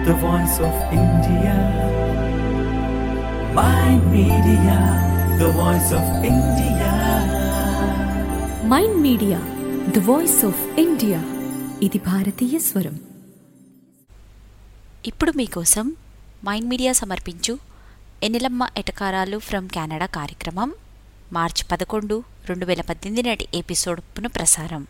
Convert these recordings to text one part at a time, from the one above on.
the voice of India. Mind Media, the voice of India. Mind media the voice of India ఇది భారతీయ స్వరం ఇప్పుడు మీకోసం mind media సమర్పించు ఎన్నెలమ్మ ఎటకారాలు ఫ్రమ్ కెనడా కార్యక్రమం మార్చి పదకొండు రెండు వేల పద్దెనిమిది నాటి ఎపిసోడ్ పునఃప్రసారం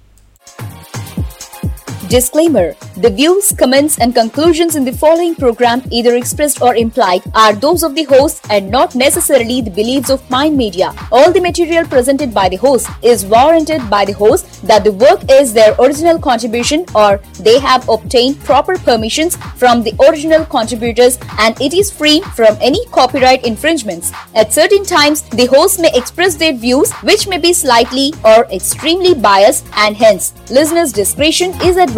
Disclaimer The views, comments, and conclusions in the following program, either expressed or implied, are those of the host and not necessarily the beliefs of Mind Media. All the material presented by the host is warranted by the host that the work is their original contribution or they have obtained proper permissions from the original contributors and it is free from any copyright infringements. At certain times, the host may express their views which may be slightly or extremely biased and hence listeners' discretion is advised.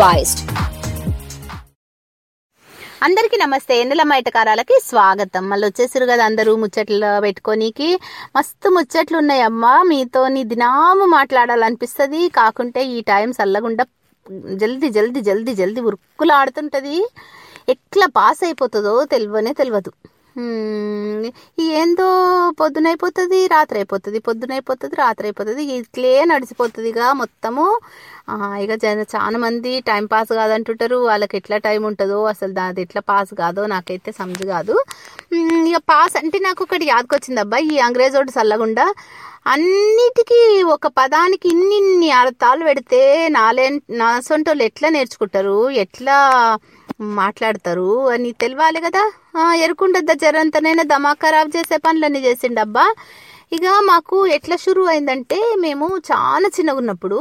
అందరికీ నమస్తే ఎన్నెలమ్మ ఎటకారాలకి స్వాగతం మళ్ళీ వచ్చేసారు కదా అందరూ ముచ్చట్లు పెట్టుకోనీకి మస్తు ముచ్చట్లు ఉన్నాయమ్మా మీతోని దినాము మాట్లాడాలనిపిస్తుంది కాకుంటే ఈ టైం చల్లగుండా జల్దీ జల్దీ జల్దీ జల్దీ ఉరుక్కులు ఆడుతుంటది ఎట్లా పాస్ అయిపోతుందో తెలియనే తెలియదు హ్మ్, ఈ ఏందో పొద్దునైపోతుంది రాత్రి అయిపోతుంది పొద్దునైపోతుంది రాత్రి అయిపోతుంది ఇట్లే నడిచిపోతుందిగా మొత్తము ఆ, ఇక జన చాలా మంది టైం పాస్ కాదంటుంటారు వాళ్ళకి ఎట్లా టైం ఉంటుందో అసలు దాది ఎట్లా పాస్ కాదో నాకైతే సమజు కాదు హ్మ్, ఇక పాస్ అంటే నాకు ఒకటి యాదకొచ్చింది అబ్బా ఈ అంగ్రేజోడు చల్లగుండా అన్నిటికీ ఒక పదానికి ఇన్ని ఇన్ని అర్థాలు పెడితే నాలే నాసొంటోళ్ళు ఎట్లా నేర్చుకుంటారు ఎట్లా మాట్లాడతారు అని తెలియాలి కదా ఆ, ఎరుకుండద్దా జరంతనైనా దమా ఖరాబ్ చేసే పనులన్నీ చేసిండబ్బా ఇక మాకు ఎట్లా షురు అయిందంటే మేము చాలా చిన్నగా ఉన్నప్పుడు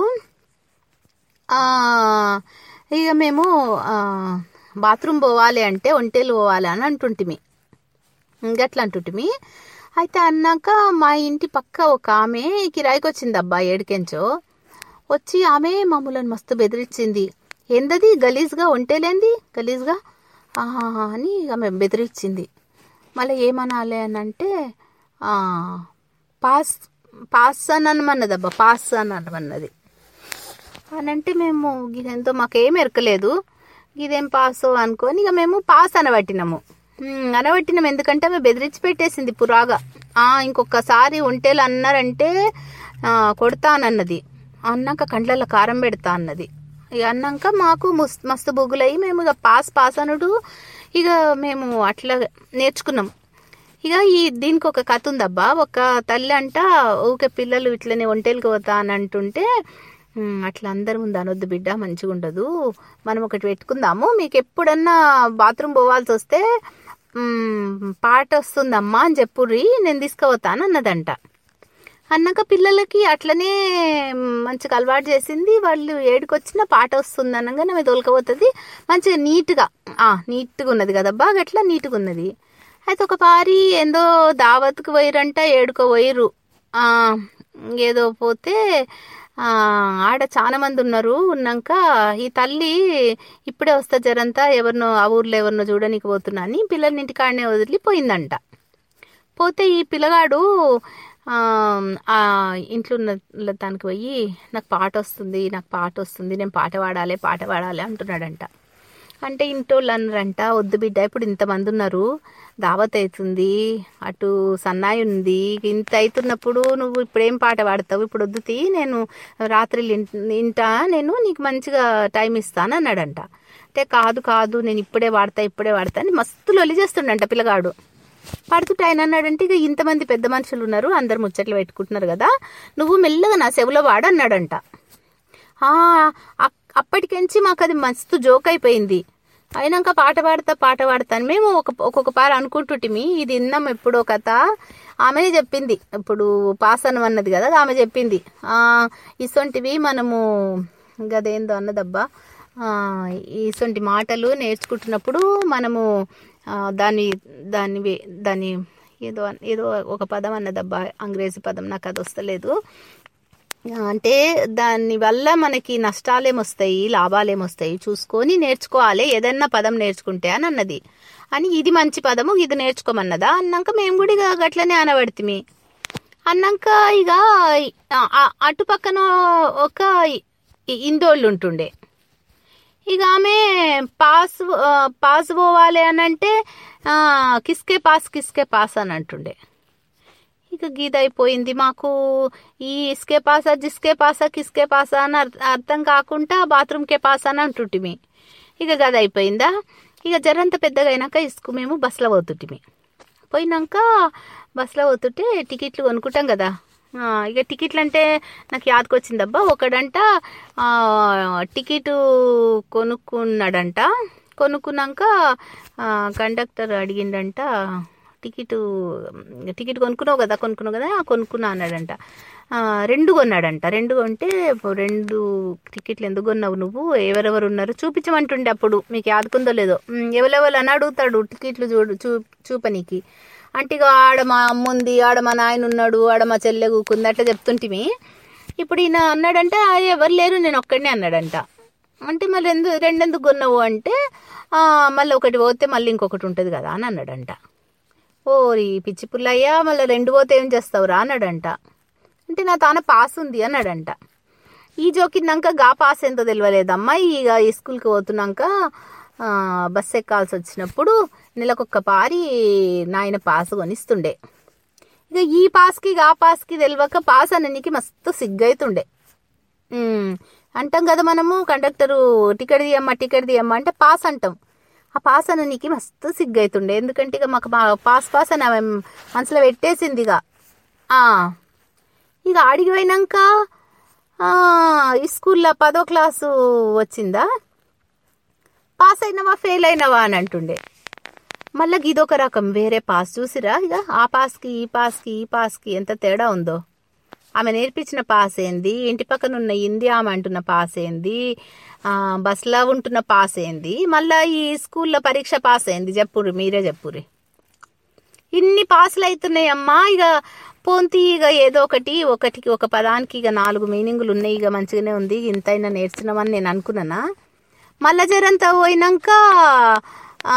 ఆ, ఇక మేము ఆ, బాత్రూమ్ పోవాలి అంటే ఒంటేలు పోవాలి అని అంటుంటిమి ఇంకట్లా అంటుంటిమి అయితే అన్నాక మా ఇంటి పక్క ఒక ఆమె కిరాయికి వచ్చింది అబ్బా ఏడికెంచో వచ్చి ఆమె మమ్మల్ని మస్తు బెదిరించింది ఏందది గలీజ్గా ఒంటేలేంది గలీజ్గా ఆహా అని ఆమె బెదిరించింది మళ్ళీ ఏమనాలి అని అంటే ఆ, పాస్ పాస్ అని అనమన్నదబ్బా పాస్ అని అనమన్నది అని అంటే మేము ఇదేంతో మాకేం ఎరకలేదు ఇదేం పాస్ అనుకొని ఇక మేము పాస్ అనబట్టినాము ఉమ్, అనబట్టినాం ఎందుకంటే ఆమె బెదిరించి పెట్టేసింది పురాగా ఆ ఇంకొకసారి ఒంటేలు అన్నారంటే ఆ, కొడతానన్నది అన్నాక కండ్లలో కారం పెడతా అన్నది ఇక అన్నాక మాకు ముస్ మస్తు బొగ్గులయ్యి మేము ఇక పాస్ పాస్ అనుడు ఇక మేము అట్లా నేర్చుకున్నాం ఇక ఈ దీనికి ఒక కథ ఉందబ్బా ఒక తల్లి అంట ఊకే పిల్లలు ఇట్లనే ఒంటేలకు పోతా అని అంటుంటే "ఉమ్, అట్లా అందరి ముందు అనొద్దు బిడ్డ మంచిగా ఉండదు మనం ఒకటి పెట్టుకుందాము మీకు ఎప్పుడన్నా బాత్రూమ్ పోవాల్సి వస్తే "ఉమ్, పాట వస్తుందమ్మా అని చెప్పుర్రి నేను తీసుకుపోతాను అన్నదంట అన్నాక పిల్లలకి అట్లనే మంచిగా అలవాటు చేసింది వాళ్ళు ఏడుకొచ్చిన పాట వస్తుంది అనగానే ఆమె తోలుకపోతుంది మంచిగా నీట్గా ఆ, నీట్గా ఉన్నది కదబ్బా అట్లా నీట్గా ఉన్నది అయితే ఒక పారి ఏందో దావత్కి పోయిరంట ఏడుకో పోయిర్రు ఆ, ఏదో పోతే ఆ, ఆడ చాలా మంది ఉన్నారు ఉన్నాక ఈ తల్లి ఇప్పుడే వస్తా జరంతా ఎవరినో ఆ ఊర్లో ఎవరినో చూడనీకి పోతున్నా అని పిల్లల్ని ఇంటికాడనే వదిలి పోయిందంట పోతే ఈ పిల్లగాడు ఆ, ఆ ఇంట్లో ఉన్న దానికి పోయి నాకు పాట వస్తుంది నాకు పాట వస్తుంది నేను పాట పాడాలి పాట పాడాలి అంటున్నాడంట అంటే ఇంటోళ్ళు అన్నారంట వద్దు బిడ్డ ఇప్పుడు ఇంతమంది ఉన్నారు దావత్ అవుతుంది అటు సన్నాయి ఉంది ఇంత అవుతున్నప్పుడు నువ్వు ఇప్పుడేం పాట పాడతావు ఇప్పుడు వద్దు తీ నేను రాత్రి ఇంటా నేను నీకు మంచిగా టైం ఇస్తాను అన్నాడంట అంటే కాదు కాదు నేను ఇప్పుడే వాడతా ఇప్పుడే వాడతా అని మస్తు లొలి చేస్తుండంట పిల్లగాడు పడుతుంటే ఆయన అన్నాడంటే ఇక ఇంతమంది పెద్ద మనుషులు ఉన్నారు అందరు ముచ్చట్లు పెట్టుకుంటున్నారు కదా నువ్వు మెల్లగా నా చెవిలో వాడు అన్నాడంట ఆ, అక్- అప్పటికెంచి మాకు అది మస్తు జోక్ అయిపోయింది అయినాక పాట పాడతా పాట పాడతాను మేము ఒక ఒక్కొక్క పార అనుకుంటుంటిమి ఇది విన్నాం ఎప్పుడో కథ ఆమెనే చెప్పింది ఇప్పుడు పాస్ అన్నది కదా ఆమె చెప్పింది ఆ, ఇసొంటివి మనము గదేందో అన్నదబ్బా ఆ, ఇసొంటి మాటలు నేర్చుకుంటున్నప్పుడు మనము ఆ, దాని దాని వే- దాని ఏదో ఏదో ఒక పదం అన్నదబ్బా అంగ్రేజీ పదం నాకు అది వస్తలేదు ఆ, అంటే దాని వల్ల మనకి నష్టాలేమొస్తాయి లాభాలేమొస్తాయి చూసుకొని నేర్చుకోవాలి ఏదన్నా పదం నేర్చుకుంటే అని అన్నది అని ఇది మంచి పదము ఇది నేర్చుకోమన్నదా అన్నాక మేము కూడా ఇక గట్లనే అనబడితిమి అన్నాక ఇక ఆ- ఆ- అటు పక్కన ఒక ఇ- ఇందోళ్ళు ఉంటుండే ఇక ఆమె పాస్ ఆ, పాస్ పోవాలి అని అంటే ఆ, కిస్కే పాస్ కిస్కే పాస్ అని అంటుండే ఇక గీత అయిపోయింది మాకు ఈ ఇస్కే పాసా జిస్కే పాసా కిస్కే పాసా అని అర్- అర్థం కాకుండా బాత్రూమ్కే పాస్ అని అంటుంటిమి ఇక గది అయిపోయిందా ఇక జరంత పెద్దగా అయినాక ఇసుకు మేము బస్సులో పోతుంటిమి పోయినాక బస్సులో పోతుంటే టికెట్లు కొనుక్కుంటాం కదా ఆ, ఇక టికెట్లు అంటే నాకు యాదకొచ్చిందబ్బా ఒకడంట ఆ, టికెట్ కొనుక్కున్నాడంట కొనుక్కున్నాక ఆ, కండక్టర్ అడిగిండంట టికెట్ టికెట్ కొనుక్కున్నావు కదా కొనుక్కున్నావు కదా "ఆ, కొనుక్కున్నా అన్నాడంట ఆ, రెండు కొన్నాడంట రెండు కొంటే రెండు టికెట్లు ఎందుకు కొన్నావు నువ్వు ఎవరెవరు ఉన్నారు చూపించమంటుండే అప్పుడు మీకు యాదుకుందో లేదో "ఉమ్, ఎవరెవరు అని అడుగుతాడు టికెట్లు చూడు చూ చూపనీకి అంటే ఇక ఆడ మా అమ్మ ఉంది ఆడ మా నాయన ఉన్నాడు ఆడ మా చెల్లె కూకుంది అట్లా చెప్తుంటిమి ఇప్పుడు ఈయన అన్నాడంటే "ఆ, ఎవరు లేరు నేను ఒక్కడనే అన్నాడంట అంటే మళ్ళీ ఎందు రెండెందుకు కొన్నావు అంటే "ఆ, మళ్ళీ ఒకటి పోతే మళ్ళీ ఇంకొకటి ఉంటుంది కదా అని అన్నాడంట ఓరి పిచ్చి పుల్లయ్యా మళ్ళీ రెండు పోతే ఏం చేస్తావురా అన్నాడంట అంటే నా తాన పాస్ ఉంది అన్నాడంట ఈ జోకిందాక గా పాస్ ఎంతో తెలియలేదమ్మా ఇక ఈ స్కూల్కి పోతున్నాక ఆ, బస్ ఎక్కాల్సి వచ్చినప్పుడు నెలకొక్క పారి నాయన పాస్ కొనిస్తుండే ఇక ఈ పాస్కి గా పాస్కి తెలియక పాస్ అననికి మస్తు సిగ్గైతుండే ఉమ్, అంటాం కదా మనము కండక్టరు టికెట్ తీయమ్మా టికెట్ తీయమ్మా అంటే పాస్ అంటాం ఆ పాస్ అననికి మస్తు సిగ్గైతుండే ఎందుకంటే ఇక మాకు మా పాస్ పాస్ అని ఆమె మనసులో పెట్టేసింది ఇక ఆ, ఇక ఆడికి పోయినాక ఆ, ఈ స్కూల్లో పదో క్లాసు వచ్చిందా పాస్ అయినవా ఫెయిల్ అయినవా అని అంటుండే మళ్ళీ ఇదొక రకం వేరే పాస్ చూసిరా ఇక ఆ పాస్కి ఈ పాస్కి ఈ పాస్కి ఎంత తేడా ఉందో ఆమె నేర్పించిన పాస్ ఏంది ఇంటి పక్కన ఉన్న ఇంది ఆమె అంటున్న పాస్ ఏంది ఆ, బస్లో ఉంటున్న పాస్ ఏంది మళ్ళా ఈ స్కూల్లో పరీక్ష పాస్ ఏంది చెప్పుర్రి మీరే చెప్పుర్రి ఇన్ని పాసులు అవుతున్నాయి అమ్మా ఇక పోంతి ఇక ఏదో ఒకటి ఒకటికి ఒక పదానికి ఇక నాలుగు మీనింగులు ఉన్నాయి ఇక మంచిగానే ఉంది ఇంతైనా నేర్చున్నామని నేను అనుకున్నానా మళ్ళా జరంతా పోయినాక ఆ,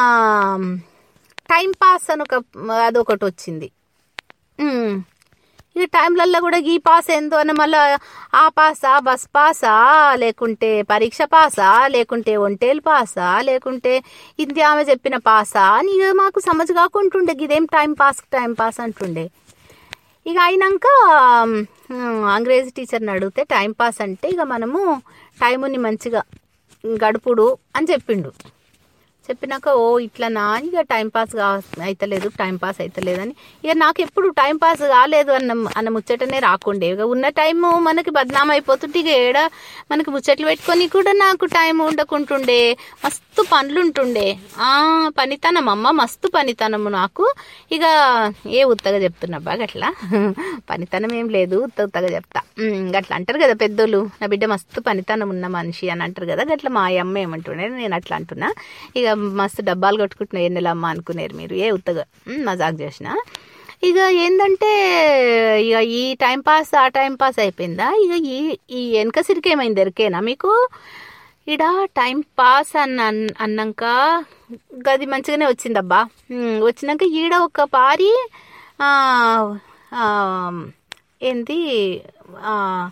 టైం పాస్ అని ఒక అదొకటి వచ్చింది ఉమ్. ఈ టైంలల్లో కూడా ఈ పాస్ ఏందో అని మళ్ళా ఆ పాసా బస్ పాసా లేకుంటే పరీక్ష పాసా లేకుంటే ఒంటేలు పాసా లేకుంటే ఇది ఆమె చెప్పిన పాసా అని ఇక మాకు సమజ్ కాకుంటుండే ఇదేం టైం పాస్ టైం పాస్ అంటుండే ఇక అయినాక ఉమ్, అంగ్రేజీ టీచర్ని అడిగితే టైం పాస్ అంటే ఇక మనము టైముని మంచిగా గడుపుడు అని చెప్పిండు చెప్పినాక ఓ ఇట్లా నా ఇక టైం పాస్ కా అవుతలేదు టైం పాస్ అవుతలేదని ఇక నాకు ఎప్పుడు టైం పాస్ కాలేదు అన్న అన్న ముచ్చటనే రాకుండే ఇక ఉన్న టైం మనకి బద్నాం అయిపోతుంటే ఇక ఏడ మనకి ముచ్చట్లు పెట్టుకొని కూడా నాకు టైం ఉండకుంటుండే మస్తు పనులు ఉంటుండే ఆ పనితనం అమ్మ మస్తు పనితనము నాకు ఇక ఏ ఉత్తగా చెప్తున్నా బాగా అట్లా పనితనం ఏం లేదు ఉత్త ఉత్తగా చెప్తా ఉమ్, గట్లా అంటారు కదా పెద్దోళ్ళు నా బిడ్డ మస్తు పనితనం ఉన్న మనిషి అని అంటారు కదా గట్లా మా అమ్మ ఏమంటుండే నేను అట్లా అంటున్నా ఇక మస్తు డబ్బాలు కొట్టుకుంటున్నా ఎన్నెలమ్మ అనుకునేరు మీరు ఏ ఉత్తగా ఉమ్, మజాక్ చేసిన ఇక ఏంటంటే ఇక ఈ టైం పాస్ ఆ టైం పాస్ అయిపోయిందా ఇక ఈ ఈ వెనక సిరికి ఏమైంది ఎరికేనా మీకు ఇడ టైం పాస్ అన్న అన్- అన్నాక గది మంచిగానే వచ్చిందబ్బా ఉమ్, వచ్చినాక ఈడ ఒక పారి ఆ, ఆ, ఏంది ఆ,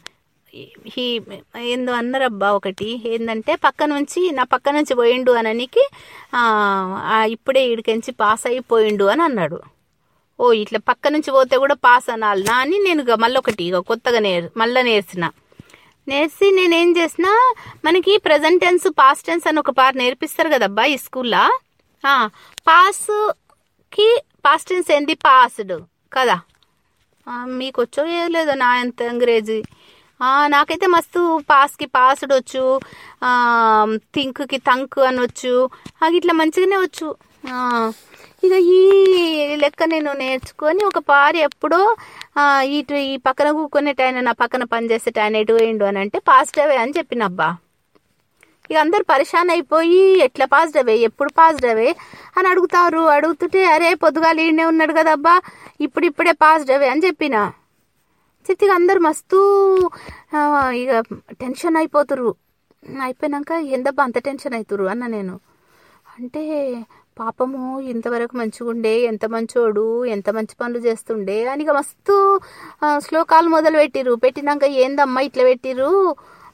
ఈ ఏందో అన్నారబ్బా ఒకటి ఏంటంటే పక్క నుంచి నా పక్క నుంచి పోయిండు అననికి ఆ, ఆ, ఇప్పుడే ఈడికెంచి పాస్ అయిపోయిండు అని అన్నాడు ఓ ఇట్లా పక్క నుంచి పోతే కూడా పాస్ అనాలి నా అని నేను ఇక మళ్ళీ ఒకటి ఇక కొత్తగా నేర్ మళ్ళీ నేర్చిన నేర్చి నేనేం చేసిన మనకి ప్రజెంట్ టెన్స్ పాస్ట్ టెన్స్ అని ఒక పార్ నేర్పిస్తారు కదబ్బా ఈ స్కూల్లో పాస్కి పాస్ట్ టెన్స్ ఏంది పాస్డ్ కదా ఆ, మీకు వచ్చో ఏ లేదో నా అంత అంగ్రేజీ ఆ, నాకైతే మస్తు పాస్కి పాస్డ్ వచ్చు ఆ, థింక్కి థంక్ అనొచ్చు అది ఇట్లా మంచిగానే వచ్చు ఆ, ఇక ఈ లెక్క నేను నేర్చుకొని ఒక పారి ఎప్పుడో ఆ, ఇటు ఈ పక్కన కూకునేట ఆయన నా పక్కన పనిచేసేట ఆయన ఎటు పోయిండు అని అంటే పాస్డ్ అవే అని చెప్పినబ్బా ఇక అందరు పరిశాన్ అయిపోయి ఎట్లా పాస్డ్ అవే ఎప్పుడు పాస్డ్ అవే అని అడుగుతారు అడుగుతుంటే అరే పొద్దుగాల ఈడనే ఉన్నాడు కదబ్బా ఇప్పుడు ఇప్పుడే పాస్డ్ అవే అని చెప్పిన చెప్తే ఇక అందరు మస్తు ఆ, ఇక టెన్షన్ అయిపోతురు అయిపోయినాక ఎందబ్బా అంత టెన్షన్ అవుతురు అన్న నేను అంటే పాపము ఇంతవరకు మంచిగుండే ఎంత మంచోడు ఎంత మంచి పనులు చేస్తుండే అని ఇక మస్తు ఆ, శ్లోకాలు మొదలు పెట్టిరు పెట్టినాక ఏందమ్మా ఇట్లా పెట్టిరు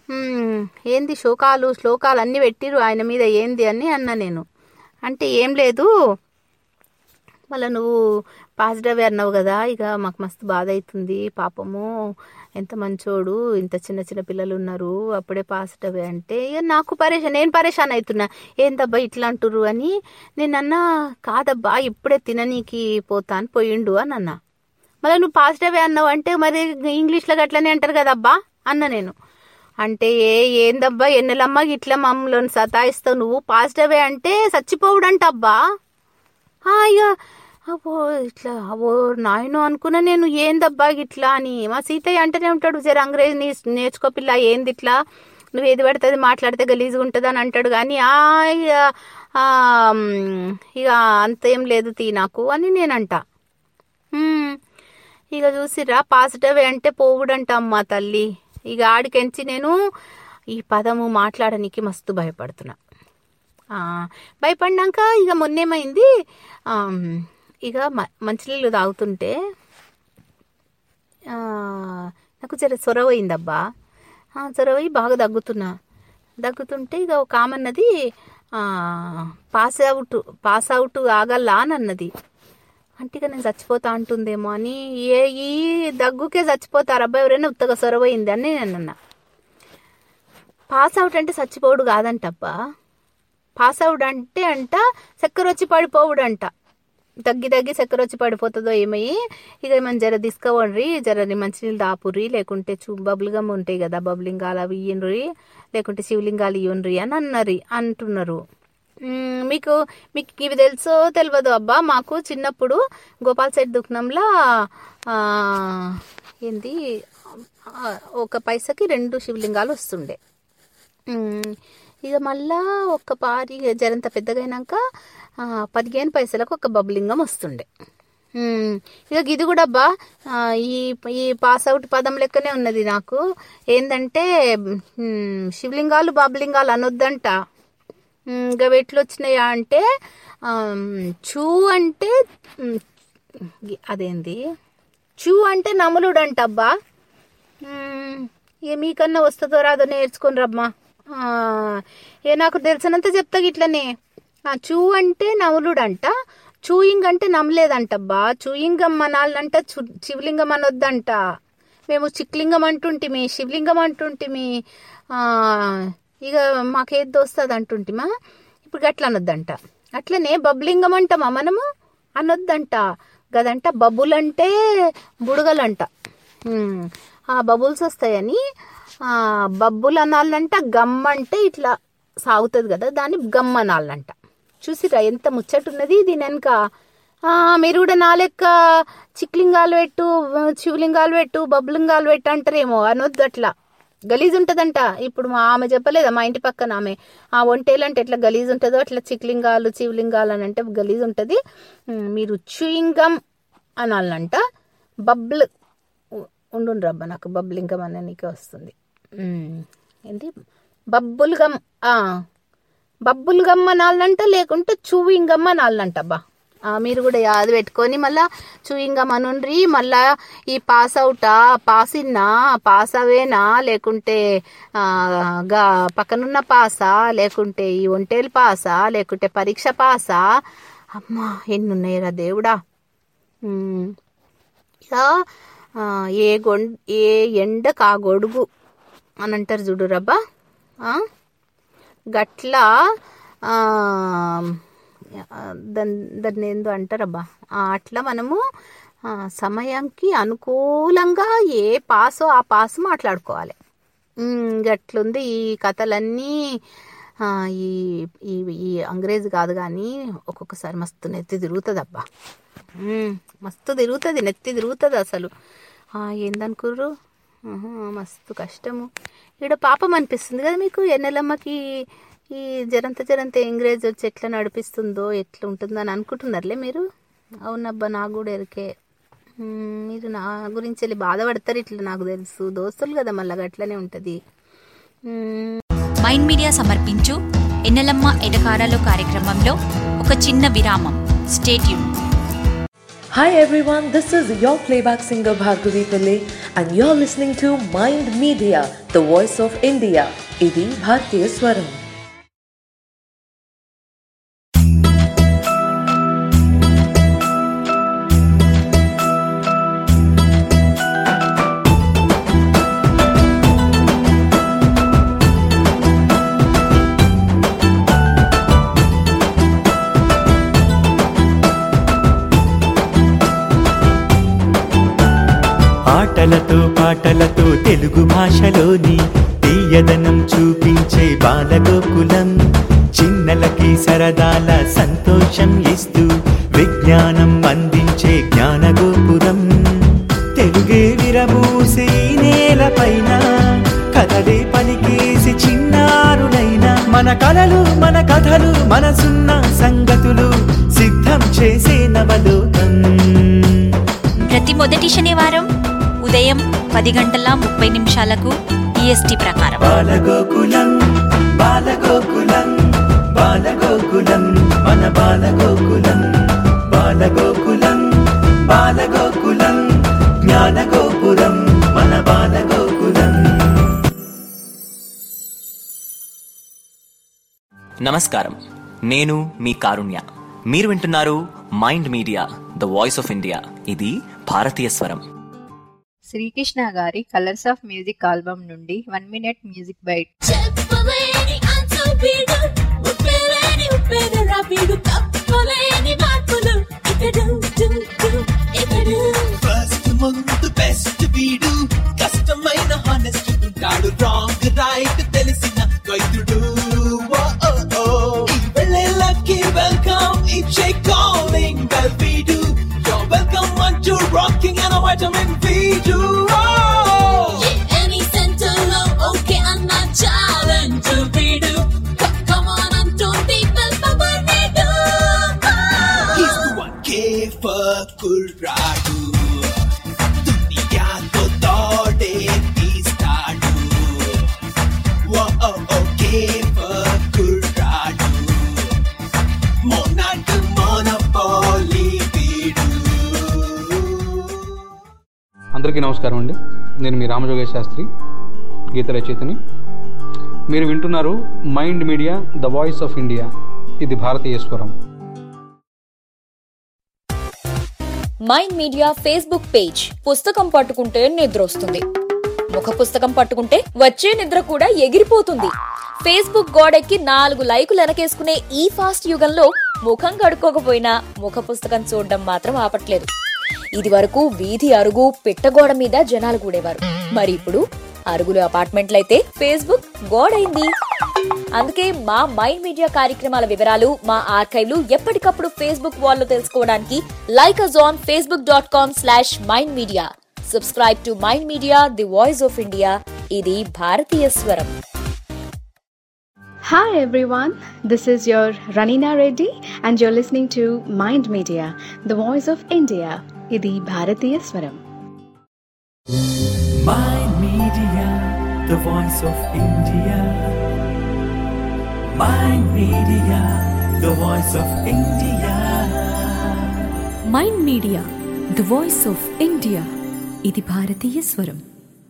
"మ్మ్, ఏంది శోకాలు శ్లోకాలు అన్నీ పెట్టిరు ఆయన మీద ఏంది అని అన్నా నేను అంటే ఏం లేదు మళ్ళీ నువ్వు పాజిటివ్ అన్నావు కదా ఇక మాకు మస్తు బాధ అవుతుంది పాపము ఎంత మంచోడు ఇంత చిన్న చిన్న పిల్లలు ఉన్నారు అప్పుడే పాజిటివ్ అంటే ఇక నాకు పరేషాన్ నేను పరేషాన్ అవుతున్నా ఏందబ్బా ఇట్లా అంటుర్రు అని నేను అన్నా కాదబ్బా ఇప్పుడే తిననీకి పోతా అని పోయిండు అని అన్నా మళ్ళీ నువ్వు పాజిటివ్ అన్నావు అంటే మరి ఇంగ్లీష్లో అట్లనే అంటారు కదబ్బా అన్న నేను అంటే ఏ ఏందబ్బా ఎన్నెలమ్మ ఇట్లా మమ్మల్ని సతాయిస్తావు నువ్వు పాజిటివే అంటే చచ్చిపోవుడంట అబ్బా ఆ, ఇక అబ్బో ఇట్లా అబ్బో నాయను అనుకున్నా నేను ఏందబ్బా ఇట్లా అని మా సీతయ్య అంటేనే ఉంటాడు జర అంగ్రేజ్ నీ నేర్చుకో పిల్ల ఏంది ఇట్లా నువ్వు ఏది పడుతుంది మాట్లాడితే గలీజ్గా ఉంటుంది అని అంటాడు కానీ ఆ ఇక ఆ, మ్, ఇక అంతేం లేదు తీ నాకు అని నేనంట "హ్మ్, ఇక చూసిరా పాజిటివ్ అంటే పోవుడంట అమ్మా తల్లి ఇక ఆడికెంచి నేను ఈ పదము మాట్లాడడానికి మస్తు భయపడుతున్నా ఆ, భయపడినాక ఇక మొన్నేమైంది ఆమ్, ఇక మ- మంచినీళ్ళు తాగుతుంటే ఆ, నాకు జర సొరవ అయిందబ్బా ఆ, సొరవ అయి బాగా దగ్గుతున్నా దగ్గుతుంటే ఇక ఒక ఆమె అన్నది ఆ, పాస్ అవుట్ పాస్ అవుట్ ఆగల్లా అని అన్నది అంటే ఇక నేను చచ్చిపోతా అంటుందేమో అని ఏ ఈ దగ్గుకే చచ్చిపోతారు అబ్బాయి ఎవరైనా ఉత్తగా సొరవ అయింది అని నేను అన్నా పాస్ అవుట్ అంటే చచ్చిపోవుడు కాదంటబ్బా పాస్ అవుట్ అంటే అంట చక్కెర వచ్చి పడిపోవుడంట తగ్గి తగ్గి చక్కెర వచ్చి పడిపోతుందో ఏమయ్యి ఇక ఏమైనా జర తీసుకోవండి జర మంచినీళ్ళు దాపుర్రి లేకుంటే చూ బబుల్గమ్ ఉంటాయి కదా బబులింగాలు అవి ఇయ్యండ్రి లేకుంటే శివలింగాలు ఇయ్యండ్రి అని అన్నారు అంటున్నారు మ్మ్, మీకు మీకు ఇవి తెలుసో తెలియదు అబ్బా మాకు చిన్నప్పుడు గోపాల్ సెట్ దుకాణంలో ఆ, ఏంది ఆ, ఒక పైసకి రెండు శివలింగాలు వస్తుండే ఉమ్, ఇక మళ్ళా ఒక్క పారి జరంత పెద్దగా అయినాక ఆ, పదిహేను పైసలకు ఒక బబులింగం వస్తుండే ఉమ్, ఇక ఇది కూడా అబ్బా ఆ, ఈ ఈ పాస్ అవుట్ పదం లెక్కనే ఉన్నది నాకు ఏంటంటే ఉమ్, శివలింగాలు బాబులింగాలు అనొద్దంట ఉమ్, ఇంకా ఎట్లు వచ్చినాయా అంటే ఆమ్, చూ అంటే ఉమ్, అదేంది చూ అంటే నములుడు అంట అబ్బా మ్మ్. ఇక మీకన్నా వస్తుందో రాదో నేర్చుకొని రమ్మా ఆ, ఏ నాకు తెలిసినంత చెప్తా ఇట్లనే ఆ, చూ అంటే నవలుడంట చూయింగ్ అంటే నమ్మలేదంటబ్బా చూయింగ్ అమ్మనాలంట చు శివలింగం అనొద్దంట మేము చిక్లింగం అంటుంటిమి శివలింగం అంటుంటిమి ఆ, ఇక మాకేది దోస్తుంది అంటుంటిమా ఇప్పుడు గట్ల అనొద్దంట అట్లనే బబ్లింగం అంటామా మనము అనొద్దంట గదంట బబుల్ అంటే బుడగలంట ఉమ్, ఆ బబుల్స్ వస్తాయని ఆ బబ్బులు అనాలంట గమ్ అంటే ఇట్లా సాగుతుంది కదా దాన్ని గమ్ అనాలంట చూసిరా ఎంత ముచ్చటున్నది దీని వెనక ఆ, మీరు కూడా నా లెక్క చిక్లింగాలు పెట్టు శివలింగాలు పెట్టు బబ్బులింగాలు పెట్టు అంటారేమో అనొద్దు అట్లా గలీజ్ ఉంటదంట ఇప్పుడు మా ఆమె చెప్పలేదా మా ఇంటి పక్కన ఆమె ఆ వంటేలు అంటే ఎట్లా గలీజ్ ఉంటుందో అట్లా చిక్లింగాలు శివలింగాలు అని అంటే గలీజ్ ఉంటుంది ఉమ్, మీరు చూయింగం అనాలంట బబ్ల్ ఉండు రబ్బ నాకు బబ్లింగం అనే నీకే వస్తుంది ఉమ్, ఏంటి బబ్బుల్ గమ్ ఆ, బబ్బుల్ గమ్ అనాలంట లేకుంటే చూయింగ్ గమ్ అనాలంట అబ్బా ఆ, మీరు కూడా యాద పెట్టుకొని మళ్ళా చూయింగ్ గమ్ అనుండ్రి మళ్ళా ఈ పాస్ అవుటా పాస్ ఇన్నా పాస్ అవేనా లేకుంటే ఆ, గా పక్కనున్న పాసా లేకుంటే ఈ ఒంటేలు పాసా లేకుంటే పరీక్ష పాసా అమ్మా ఎన్ని ఉన్నాయిరా దేవుడా ఉమ్. ఇక ఆ, ఏ గొం ఏ ఎండకు ఆ గొడుగు అని అంటారు చూడు రబ్బా ఆ? గట్లా ఆ, దాన్ని దాన్ని ఏందో అంటారబ్బా ఆ, అట్లా మనము ఆ, సమయానికి అనుకూలంగా ఏ పాసో ఆ పాసు మాట్లాడుకోవాలి ఉమ్, గట్లుంది ఈ కథలన్నీ ఆ, ఈ ఈ ఈ అంగ్రేజ్ కాదు కానీ ఒక్కొక్కసారి మస్తు నెత్తి తిరుగుతుంది అబ్బా ఉమ్, మస్తు తిరుగుతుంది నెత్తి తిరుగుతుంది అసలు ఆ, ఏందనుకుర్రు ఆహా, మస్తు కష్టము ఇక్కడ పాపం అనిపిస్తుంది కదా మీకు ఎన్నెలమ్మకి ఈ జరంత జరంత ఎంగ్రేజ్ వచ్చి ఎట్లా నడిపిస్తుందో ఎట్లా ఉంటుందో అని అనుకుంటున్నారులే మీరు అవునబ్బా నాకు కూడా ఎరికే ఉమ్, మీరు నా గురించి వెళ్ళి బాధపడతారు ఇట్లా నాకు తెలుసు దోస్తులు కదా మళ్ళీ అట్లనే ఉంటుంది ఉమ్, మైండ్ మీడియా సమర్పించు ఎన్నెలమ్మ ఎటకారాలు కార్యక్రమంలో ఒక చిన్న విరామం stay tuned Hi everyone, this is your playback singer Bhargavi Pillai and you're listening to Mind Media, the voice of India. Idi Bhartiya Swaram. ఆటలతో పాటలతో తెలుగు భాషలోని తీయదనం చూపించే బాలగోకులం చిన్నలకి సరదాల సంతోషం ఇస్తూ విజ్ఞానం అందించే జ్ఞానగోపురం తెలుగే విరబూసి ఈ నేలపైన కథలే పలికేసి చిన్నారులైన మన కలలు మన కథలు మనసున్న సంగతులు సిద్ధం చేసే నవలోకం ప్రతి మొదటి శనివారం ఉదయం పది గంటల ముప్పై నిమిషాలకు ఈఎస్టీ ప్రకారం బాలగోకులం బాలగోకులం బాలగోకులం మన బాలగోకులం బాలగోకులం బాలగోకులం జ్ఞానగోపురం మన బాలగోకులం నమస్కారం నేను మీ కారుణ్య మీరు వింటున్నారు mind media the voice of India ఇది భారతీయ స్వరం శ్రీకృష్ణ గారి కలర్స్ ఆఫ్ మ్యూజిక్ ఆల్బమ్ నుండి వన్ మినిట్ మ్యూజిక్ బైట్ చెప్పలేని అంతుబీడు ఉప్పెలేని ఉప్పెదరా బీడు తప్పలేని మార్పులు ఇకడు డు, డు, ఇకడు ఫస్ట్ ముందు బెస్ట్ వీడు కష్టమైన హానెస్ట్ ఉంటాడు రాంగ్ రైట్ తెలిసిన వైద్యుడు ఓ, ఓ, ఓ. ఈ వెళ్ళేళ్ళకి వెల్కమ్ ఇచ్చే కాలింగ్ బెల్ వీడు వెల్కమ్ అంటూ రాకింగ్ అండ్ వైటమిన్ వీడు ఎనీ సెంటర్ లో ఓకే అన్న ఛాలెంజ్ వీడు కమాన్ అంటూ పిల్లలు He's the one K for కుర్రాడు దునియాతో తోడే తీస్తాడు ఓ ఓ ఓ కే ఫర్ కుర్రాడు మొన్నటి మోనపోలి వీడు అందరికీ నమస్కారం అండి నేను మీ రామజోగేష్ శాస్త్రి గీత రచయితని మీరు వింటున్నారు mind media the voice of India ఇది భారతీయ స్వరం మైండ్ మీడియా ఫేస్బుక్ పేజ్ పుస్తకం పట్టుకుంటే నిద్ర వస్తుంది ముఖ పుస్తకం పట్టుకుంటే వచ్చే నిద్ర కూడా ఎగిరిపోతుంది ఫేస్బుక్ గోడెక్కి నాలుగు లైకులు వెనకేసుకునే ఈ ఫాస్ట్ యుగంలో ముఖం కడుక్కోకపోయినా ముఖ పుస్తకం చూడడం మాత్రం ఆపట్లేదు ఇది వరకు వీధి అరుగు పిట్టగోడ మీద జనాలు కూడేవారు మరి ఇప్పుడు అరుగులు అపార్ట్మెంట్లయితే ఫేస్బుక్ గోడైంది అందుకే మా మైండ్ మీడియా కార్యక్రమాల వివరాలు మా ఆర్కైవ్లు ఎప్పటికప్పుడు ఫేస్బుక్ వాల్లో తెలుసుకోవడానికి like us on Facebook dot com slash mind media subscribe to mind media the voice of India ఇది భారతీయ స్వరం Hi everyone, this is your Ranina Reddy and you're listening to Mind Media, the voice of India. Idi Bharatiya Swaram. Mind Media, the voice of India. Mind Media, the voice of India. Mind media the voice of India ఇది భారతీయ స్వరం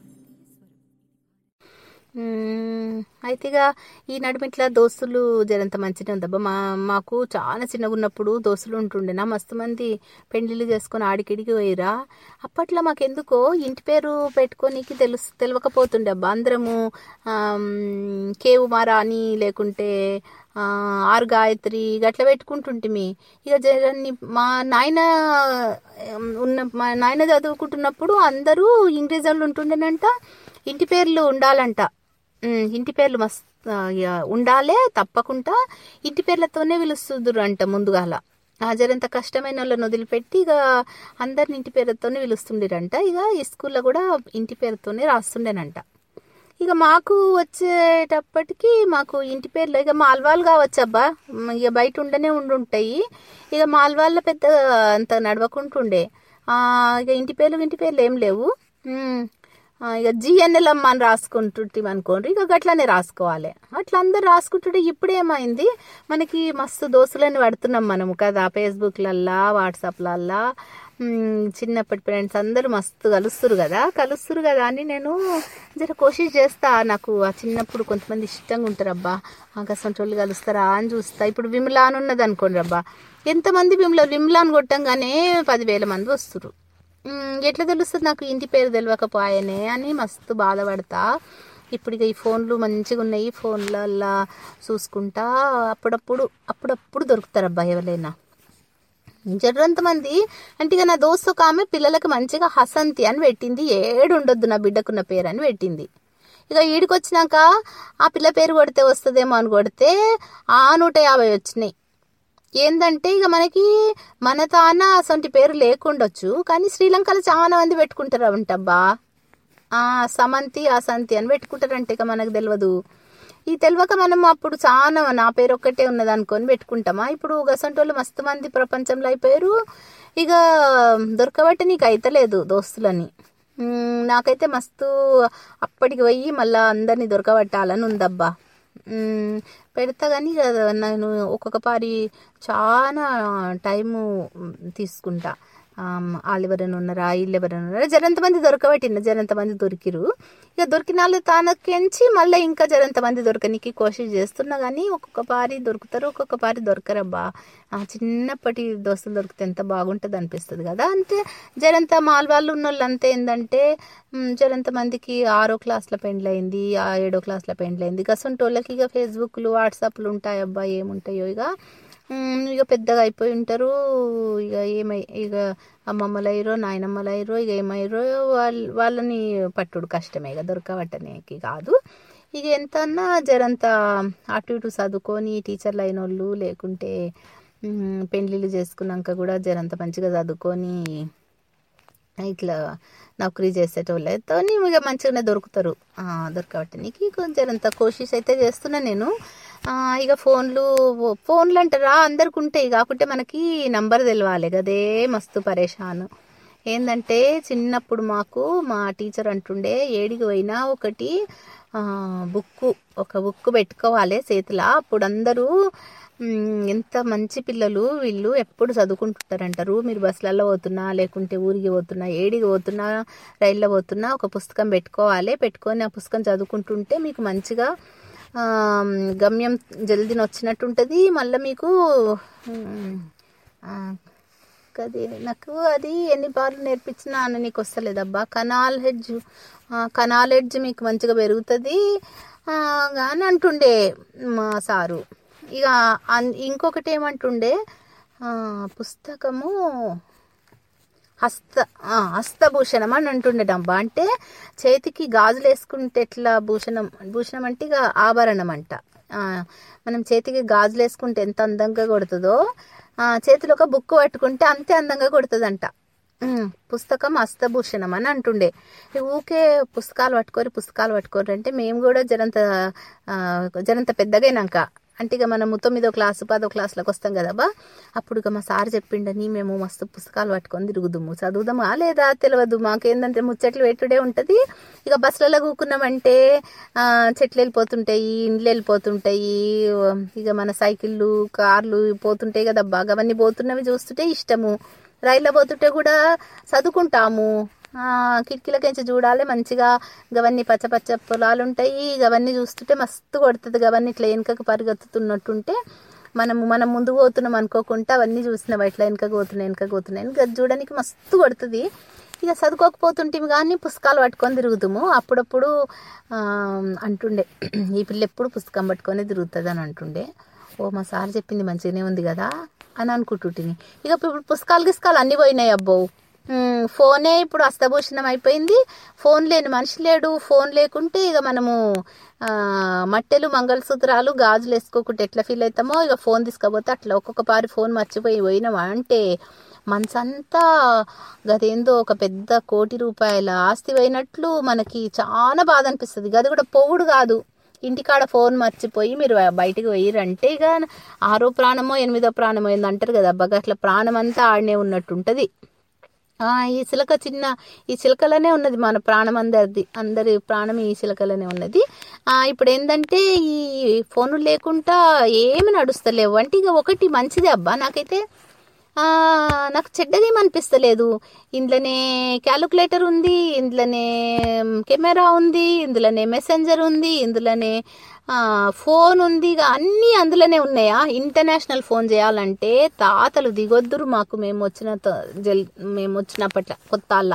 మ్మ్. అయితే ఇక ఈ నడుమిట్లా దోస్తులు జరంత మంచిగా ఉందబ్బా మా మాకు చాలా చిన్నగా ఉన్నప్పుడు దోస్తులు ఉంటుండేనా మస్తు మంది పెండ్లిళ్ళు చేసుకొని ఆడికిడికి పోయిరా అప్పట్లో మాకెందుకో ఇంటి పేరు పెట్టుకోనికి తెలుసు తెలియకపోతుండే అబ్బా అందరము ఆమ్, కేవు మారా అని లేకుంటే ఆ, ఆరు గాయత్రి గట్ల పెట్టుకుంటుంటిమి ఇక జరన్ని మా నాయన ఉమ్, ఉన్న మా నాయన చదువుకుంటున్నప్పుడు అందరూ ఇంగ్లీష్ వాళ్ళు ఉంటుండేనంట ఇంటి పేర్లు ఉండాలంట ఉమ్, ఇంటి పేర్లు మస్త్ ఆ, ఇక ఉండాలే తప్పకుండా ఇంటి పేర్లతోనే పిలుస్తుదురు అంట ముందుగాల ఆ జరంత కష్టమైన వాళ్ళని వదిలిపెట్టి ఇక అందరిని ఇంటి పేరుతోనే పిలుస్తుండేరంట ఇక ఈ స్కూల్లో కూడా ఇంటి పేరుతోనే రాస్తుండేనంట ఇక మాకు వచ్చేటప్పటికి మాకు ఇంటి పేర్లు ఇక మాల్వాళ్ళు కావచ్చు అబ్బా మ్, ఇక బయట ఉండనే ఉండుంటాయి ఇక మాల్వాళ్ళ పెద్ద అంత నడవకుంటుండే ఆ, ఇక ఇంటి పేర్లు ఇంటి పేర్లు ఏం లేవు మ్, ఆ, ఇక జిఎన్ఎల్ అమ్మ అని రాసుకుంటుంటాం అనుకోండి ఇక గట్లనే రాసుకోవాలి అట్లా అందరు రాసుకుంటుంటే ఇప్పుడు ఏమైంది మనకి మస్తు దోస్తులని పడుతున్నాం మనము కదా ఫేస్బుక్లల్లా వాట్సాప్లల్లా మ్, చిన్నప్పటి ఫ్రెండ్స్ అందరూ మస్తు కలుస్తురు కదా కలుస్తురు కదా అని నేను జర కోషిష్ చేస్తా నాకు ఆ చిన్నప్పుడు కొంతమంది ఇష్టంగా ఉంటారు అబ్బా అసంటి వాళ్ళు కలుస్తారా అని చూస్తా ఇప్పుడు విమలా అని ఉన్నది అనుకోండి అబ్బా ఎంతమంది విమల విమలాను కొట్టంగానే పదివేల మంది వస్తురు మ్, ఎట్లా తెలుస్తుంది నాకు ఇంటి పేరు తెలియకపోయానే అని మస్తు బాధపడతా ఇప్పుడు ఇక ఈ ఫోన్లు మంచిగా ఉన్నాయి ఫోన్లల్లా చూసుకుంటా అప్పుడప్పుడు అప్పుడప్పుడు దొరుకుతారు అబ్బాయి ఎవరైనా జర్రంతమంది అంటే ఇక నా దోస్తు ఒక ఆమె పిల్లలకి మంచిగా హసంతి అని పెట్టింది ఏడు ఉండొద్దు నా బిడ్డకున్న పేరు అని పెట్టింది ఇక ఈడికి వచ్చినాక ఆ పిల్ల పేరు కొడితే వస్తుందేమో అని కొడితే ఆ నూట యాభై వచ్చినాయి ఏందంటే ఇక మనకి మన తాన అసంటి పేరు లేకుండొచ్చు కానీ శ్రీలంకలో చాలా మంది పెట్టుకుంటారు అంటబ్బా ఆ సమంతి అసంతి అని పెట్టుకుంటారంటే ఇక మనకు తెలియదు ఈ తెలియక మనం అప్పుడు చాలా నా పేరు ఒక్కటే ఉన్నది అనుకొని పెట్టుకుంటామా ఇప్పుడు గసంటోళ్ళు మస్తు మంది ప్రపంచంలో అయిపోయారు ఇక దొరకబట్టి నీకు అయితలేదు దోస్తులని మ్, నాకైతే మస్తు అప్పటికి పోయి మళ్ళా అందరినీ దొరకబట్టాలని ఉందబ్బా మ్, పెడతా కానీ ఇక నేను ఒక్కొక్క పారి చాలా టైము తీసుకుంటా ఆమ్, వాళ్ళు ఎవరైనా ఉన్నారా వీళ్ళు ఎవరైనా ఉన్నారా జరంతమంది దొరకబట్టిన జరంతమంది దొరికిరు ఇక దొరికిన వాళ్ళు తానకెంచి మళ్ళీ ఇంకా జరంతమంది దొరకనికి కోషిష్ చేస్తున్నా కానీ ఒక్కొక్క పారి దొరుకుతారు ఒక్కొక్క పారి దొరకరబ్బా ఆ చిన్నప్పటి దోస్తులు దొరికితే ఎంత బాగుంటుంది అనిపిస్తుంది కదా అంటే జరంత మాల్ వాళ్ళు ఉన్న వాళ్ళు అంతే ఏంటంటే మ్, జరంత మందికి ఆరో క్లాస్లో పెండ్లైంది ఆ ఏడో క్లాస్లో పెండ్లైంది గసంటి వాళ్ళకి ఇక ఫేస్బుక్లు వాట్సాప్లు ఉంటాయి అబ్బా ఏముంటాయో ఇక మ్, ఇక పెద్దగా అయిపోయి ఉంటారు ఇక ఏమై ఇక అమ్మమ్మలయ్యరో నాయనమ్మలయ్యరో ఇక ఏమయ్యరో వాళ్ళ వాళ్ళని పట్టుడు కష్టమే ఇక దొరకబట్టడానికి కాదు ఇక ఎంత అన్నా జరంత అటు ఇటు చదువుకొని టీచర్లు అయిన వాళ్ళు లేకుంటే మ్, పెళ్ళిళ్ళు చేసుకున్నాక కూడా జరంత మంచిగా చదువుకొని ఇట్లా నౌకరీ చేసేటోళ్ళతో ఇక మంచిగానే దొరుకుతారు ఆ, దొరకబట్టడానికి కొంచెం అంత కోషిష్ అయితే చేస్తున్నా నేను ఆ, ఇక ఫోన్లు ఫోన్లు అంటారా అందరికి ఉంటాయి కాకుంటే మనకి నంబర్ తెలవాలి కదే మస్తు పరేషాన్ ఏంటంటే చిన్నప్పుడు మాకు మా టీచర్ అంటుండే ఏడికి పోయినా ఒకటి బుక్ ఒక బుక్ పెట్టుకోవాలి చేతిలో అప్పుడు అందరూ మ్, ఎంత మంచి పిల్లలు వీళ్ళు ఎప్పుడు చదువుకుంటుంటారంటారు మీరు బస్సులలో పోతున్నా లేకుంటే ఊరికి పోతున్నా ఏడికి పోతున్నా రైల్లో పోతున్నా ఒక పుస్తకం పెట్టుకోవాలి పెట్టుకొని ఆ పుస్తకం చదువుకుంటుంటే మీకు మంచిగా ఆ, గమ్యం జల్దిన వచ్చినట్టు ఉంటుంది మళ్ళీ మీకు మ్, ఆ, అది నాకు అది ఎన్ని బార్లు నేర్పించినా అని నీకు వస్తలేదబ్బా కనాల్ హెడ్జ్ ఆ, కనాల్ హెడ్జ్ మీకు మంచిగా పెరుగుతుంది ఆ, అని అంటుండే మా సారు ఇక అన్- ఇంకొకటి ఏమంటుండే ఆ, పుస్తకము హస్త ఆ, హస్తభూషణం అని అంటుండేటబ్బా అంటే చేతికి గాజులు వేసుకుంటే ఎట్లా భూషణం భూషణం అంటే ఇక ఆభరణం అంట ఆ, మనం చేతికి గాజులు వేసుకుంటే ఎంత అందంగా కొడుతుందో ఆ, చేతిలో ఒక బుక్ పట్టుకుంటే అంతే అందంగా కొడుతుందంట ఉమ్, పుస్తకం హస్తభూషణం అని అంటుండే ఈ ఊకే పుస్తకాలు పట్టుకోరు పుస్తకాలు పట్టుకోరు అంటే మేము కూడా జరంత ఆ, జరంత పెద్దగైనాక అంటే ఇక మనము తొమ్మిదో క్లాసు పదో క్లాసులకు వస్తాం కదబ్బా అప్పుడు ఇక మా సార్ చెప్పిండని మేము మస్తు పుస్తకాలు పట్టుకొని తిరుగుదాము చదువుదామా లేదా తెలియదు మాకేందంటే ముచ్చట్లు పెట్టుడే ఉంటుంది ఇక బస్సులలో కూకున్నామంటే ఆ, చెట్లు వెళ్ళిపోతుంటాయి ఇండ్లు వెళ్ళిపోతుంటాయి ఇక మన సైకిళ్ళు కార్లు పోతుంటాయి కదబ్బా అవన్నీ పోతున్నవి చూస్తుంటే ఇష్టము రైల్లో పోతుంటే కూడా చదువుకుంటాము ఆ, కిటికీలకించి చూడాలి మంచిగా గవన్నీ పచ్చ పచ్చ పొలాలు ఉంటాయి గవన్నీ చూస్తుంటే మస్తు కొడుతుంది గవన్నీ ఇట్లా వెనుకకు పరిగెత్తుతున్నట్టుంటే మనము మనం ముందు పోతున్నాం అనుకోకుండా అవన్నీ చూసినాం ఇట్లా వెనుకకు పోతున్నాయి వెనుకకు పోతున్నాయి ఇంకా చూడడానికి మస్తు కొడుతుంది ఇక చదువుకోకపోతుంటే కానీ పుస్తకాలు పట్టుకొని తిరుగుతాము అప్పుడప్పుడు ఆ, అంటుండే ఈ పిల్ల ఎప్పుడు పుస్తకం పట్టుకొని తిరుగుతుంది అని అంటుండే ఓ మా సార్ చెప్పింది మంచిగానే ఉంది కదా అని అనుకుంటుంటిని ఇక ఇప్పుడు పుస్తకాలు గిస్తకాలు అన్నీ పోయినాయి అబ్బో ఉమ్, ఫోనే ఇప్పుడు అస్తభూషణం అయిపోయింది ఫోన్ లేని మనిషి లేడు ఫోన్ లేకుంటే ఇక మనము ఆ, మట్టెలు మంగళసూత్రాలు గాజులు వేసుకోకుంటే ఎట్లా ఫీల్ అవుతామో ఇక ఫోన్ తీసుకపోతే అట్లా ఒక్కొక్క పారి ఫోన్ మర్చిపోయి పోయినామా అంటే మనసంతా గదేందో ఒక పెద్ద కోటి రూపాయల ఆస్తి పోయినట్లు మనకి చాలా బాధ అనిపిస్తుంది గది కూడా పోవుడు కాదు ఇంటికాడ ఫోన్ మర్చిపోయి మీరు బయటికి పోయిరంటే ఇక ఆరో ప్రాణమో ఎనిమిదో ప్రాణమో ఏంది అంటారు కదా అబ్బా అట్లా ప్రాణం అంతా ఆడనే ఉన్నట్టు ఉంటుంది ఆ, ఈ చిలక చిన్న ఈ చిలకలోనే ఉన్నది మన ప్రాణం అందరిది అందరి ప్రాణం ఈ చిలకలోనే ఉన్నది ఆ, ఇప్పుడు ఏంటంటే ఈ ఫోను లేకుండా ఏమి నడుస్తలేవు అంటే ఇక ఒకటి మంచిదే అబ్బా నాకైతే ఆ, నాకు చెడ్డదేం అనిపిస్తలేదు ఇందులోనే క్యాలిక్యులేటర్ ఉంది ఇందులోనే కెమెరా ఉంది ఇందులోనే మెసెంజర్ ఉంది ఇందులోనే ఆ, ఫోన్ ఉంది ఇక అన్నీ అందులోనే ఉన్నాయా ఇంటర్నేషనల్ ఫోన్ చేయాలంటే తాతలు దిగొద్దురు మాకు మేము వచ్చిన త- జల్ మేము వచ్చినప్పట్ల కొత్త అల్లా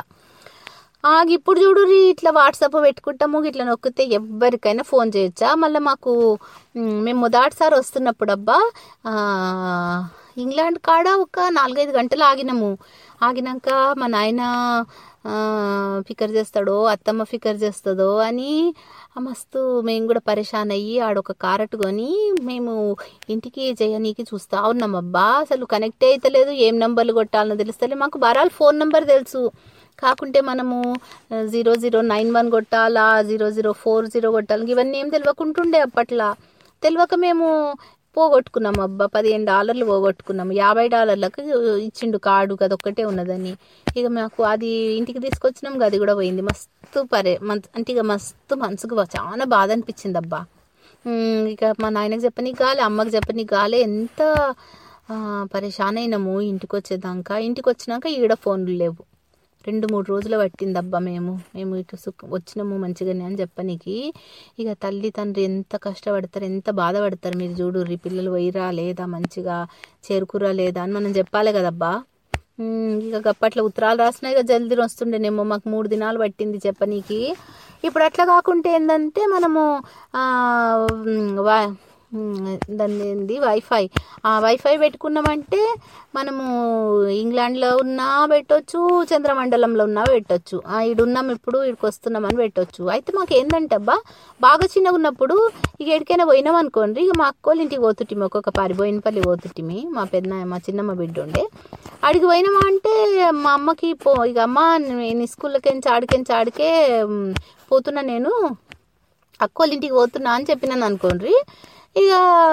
ఆగి ఇప్పుడు చూడు ఇట్లా వాట్సాప్ పెట్టుకుంటాము ఇట్లా నొక్కితే ఎవరికైనా ఫోన్ చేయొచ్చా మళ్ళీ మాకు మ్, మేము మొదటిసారి వస్తున్నప్పుడు అబ్బా ఆ, ఇంగ్లాండ్ కాడ ఒక నాలుగైదు గంటలు ఆగినాము ఆగినాక మా నాయన ఆ, ఫికర్ చేస్తాడో అత్తమ్మ ఫికర్ చేస్తుందో అని మస్తు మేము కూడా పరేషాన్ అయ్యి ఆడొక కారట్ కొని మేము ఇంటికి చేయనీకి చూస్తా ఉన్నాం అబ్బా అసలు కనెక్ట్ అయితలేదు ఏం నంబర్లు కొట్టాలనో తెలుస్తలే మాకు బరాలు ఫోన్ నంబర్ తెలుసు కాకుంటే మనము జీరో జీరో నైన్ వన్ కొట్టాలా జీరో జీరో ఫోర్ జీరో కొట్టాలి ఇవన్నీ ఏం తెలియకుంటుండే అప్పట్లో తెలియక మేము పోగొట్టుకున్నాం అబ్బా పదిహేను డాలర్లు పోగొట్టుకున్నాం యాభై డాలర్లకు ఇచ్చిండు కార్డు అదొక్కటే ఉన్నదని ఇక మాకు అది ఇంటికి తీసుకొచ్చినాం అది కూడా పోయింది మస్తు పరే మన్- అంటే ఇక మస్తు మనసుకు బా- చాలా బాధ అనిపించింది అబ్బా ఉమ్, ఇక మా నాయనకి చెప్పనీకి గాలే అమ్మకి చెప్పనీకి గాలే ఎంత ఆ, పరేషాన్ అయినాము ఇంటికి వచ్చేదాకా ఇంటికి వచ్చినాక ఈడ ఫోన్లు లేవు రెండు మూడు రోజులు పట్టింది అబ్బా మేము మేము ఇటు సుఖ వచ్చినాము మంచిగానే అని చెప్పనీకి ఇక తల్లి తండ్రి ఎంత కష్టపడతారు ఎంత బాధపడతారు మీరు చూడు ఈ పిల్లలు పోయిరా లేదా మంచిగా చేరుకురా లేదా అని మనం చెప్పాలి కదబ్బా ఉమ్, ఇక గప్పట్లో ఉత్తరాలు రాసినా ఇక జల్దీ వస్తుండేనేమో మాకు మూడు దినాలు పట్టింది చెప్పనీకి ఇప్పుడు అట్లా కాకుంటే ఏంటంటే మనము ఆ, ఉమ్, వా ఉమ్, దాన్ని ఏంది వైఫై ఆ వైఫై పెట్టుకున్నామంటే మనము ఇంగ్లాండ్లో ఉన్నా పెట్టొచ్చు చంద్రమండలంలో ఉన్నా పెట్టొచ్చు ఆ, ఈడున్నాం ఇప్పుడు ఇక్కడికి వస్తున్నాం అని పెట్టొచ్చు అయితే మాకు ఏంటంటే అబ్బా బాగా చిన్నగా ఉన్నప్పుడు ఇక ఎక్కడికైనా పోయినాం అనుకోండి ఇక మా అక్కోళ్ళ ఇంటికి పోతుంటిమి ఒక్కొక్క పారి బోయినపల్లి పోతుంటిమి మా పెద్ద మా చిన్నమ్మ బిడ్డ ఉండే ఆడికి పోయినామా అంటే మా అమ్మకి పో ఇక అమ్మ నేను స్కూల్లోకించి ఆడికించి ఆడికే ఉమ్, పోతున్నా నేను అక్కోళ్ళ ఇంటికి పోతున్నా అని చెప్పినాను అనుకోండి ఇక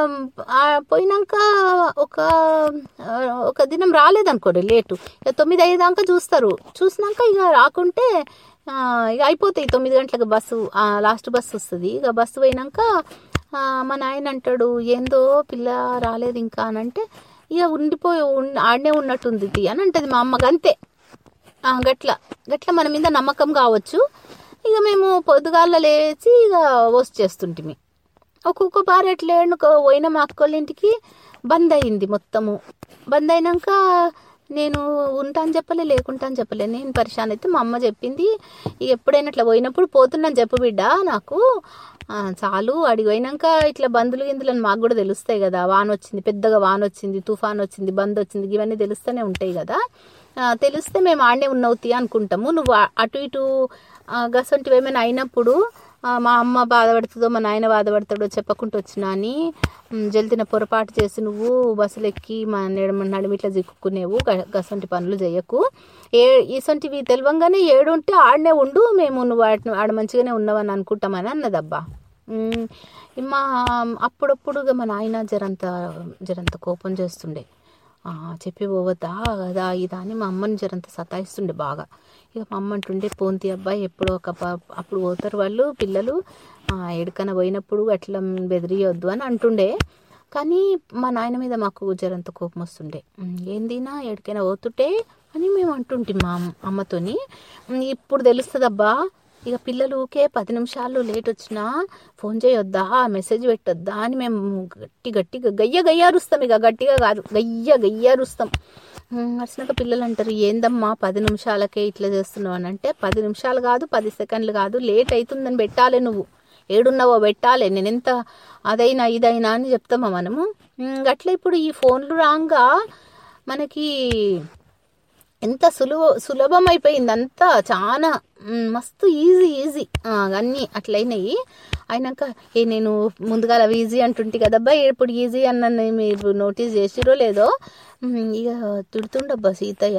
ఆ పోయినాక ఒక ఆ, ఒక దినం రాలేదనుకోండి లేటు ఇక తొమ్మిది అయ్యేదాకా చూస్తారు చూసినాక ఇక రాకుంటే ఆ, ఇక అయిపోతాయి తొమ్మిది గంటలకు బస్సు ఆ, లాస్ట్ బస్సు వస్తుంది ఇక బస్సు పోయినాక ఆ, మా నాయన అంటాడు ఏందో పిల్ల రాలేదు ఇంకా అని అంటే ఇక ఉండిపోయి ఉన్- ఆడనే ఉన్నట్టుంది తీ అని అంటది మా అమ్మకి అంతే ఆ, గట్ల గట్ల మన మీద నమ్మకం కావచ్చు ఇక మేము పొద్దుగాల లేచి ఇక వచ్చేస్తుంటిమి ఒక్కొక్క బార్ ఎట్లా ఏడుకో పోయిన మా అక్కోళ్ళ ఇంటికి బంద్ అయింది మొత్తము బంద్ అయినాక నేను ఉంటాను చెప్పలే లేకుంటాను చెప్పలే నేను పరిశాన్ అయితే మా అమ్మ చెప్పింది ఇక ఎప్పుడైనా ఇట్లా పోయినప్పుడు పోతున్నాను చెప్పు బిడ్డ నాకు ఆ, చాలు అడిగి పోయినాక ఇట్లా బంధులు గిందులు అని మాకు కూడా తెలుస్తాయి కదా వాన వచ్చింది పెద్దగా వాన వచ్చింది తుఫాన్ వచ్చింది బంద్ వచ్చింది ఇవన్నీ తెలుస్తూనే ఉంటాయి కదా ఆ, తెలిస్తే మేము ఆడనే ఉన్నవుతి అనుకుంటాము నువ్వు ఆ- అటు ఇటు ఆ, గసంటివి ఏమైనా అయినప్పుడు ఆ, మా అమ్మ బాధపడుతుందో మా నాయన బాధపడతాడో చెప్పకుండా వచ్చినా అని ఉమ్, జల్దిన పొరపాటు చేసి నువ్వు బస్సులు ఎక్కి మా నడుమ నడిమిట్లా చిక్కుకునేవు గ- గసంటి పనులు చేయకు ఏ ఇసంటివి తెలవంగానే ఏడుంటే ఆడనే ఉండు మేము నువ్వు ఆడ ఆడ మంచిగానే ఉన్నావని అనుకుంటామని అన్నదబ్బా ఉమ్, మా అప్పుడప్పుడు ఇక మా నాయన జరంత జరంత కోపం చేస్తుండే ఆ, చెప్పి పోవద్దా కదా ఇదా అని మా అమ్మని జరంత సతాయిస్తుండే బాగా ఇక మా అమ్మ అంటుండే పోంతి అబ్బాయి ఎప్పుడో ఒక ప- అప్పుడు పోతారు వాళ్ళు పిల్లలు ఆ, ఎక్కడికైనా పోయినప్పుడు అట్లా బెదిరియొద్దు అని అంటుండే కానీ మా నాయన మీద మాకు జరంత కోపం వస్తుండే "ఉమ్, ఏందినా ఎక్కడికైనా పోతుంటే అని మేము అంటుంటే మా అమ్మ- అమ్మతోని "ఉమ్, ఇప్పుడు తెలుస్తుందబ్బా ఇక పిల్లలు ఊకే పది నిమిషాలు లేట్ వచ్చినా ఫోన్ చేయొద్దా మెసేజ్ పెట్టొద్దా అని మేము గట్టి గట్టిగా గయ్య గయ్య అరుస్తాం ఇక గట్టిగా కాదు గయ్య గయ్య అరుస్తాం ఉమ్, అరిసినాక పిల్లలు అంటారు ఏందమ్మా పది నిమిషాలకే ఇట్లా చేస్తున్నావు అని అంటే పది నిమిషాలు కాదు పది సెకండ్లు కాదు లేట్ అవుతుందని పెట్టాలి నువ్వు ఏడున్నావో పెట్టాలి నేను ఎంత అదైనా ఇదైనా అని చెప్తామా మనము ఉమ్, అట్లా ఇప్పుడు ఈ ఫోన్లు రాగా మనకి ఎంత సులువ సులభం అయిపోయింది అంతా చాలా మ్, మస్తు ఈజీ ఈజీ ఆ, అన్నీ అట్లయినాయి అయినాక ఏ నేను ముందుగా అవి ఈజీ అంటుంటే కదబ్బా ఇప్పుడు ఈజీ అన్న మీరు నోటీస్ చేసిరో లేదో మ్, ఇక తిడుతుండబ్బా సీతయ్య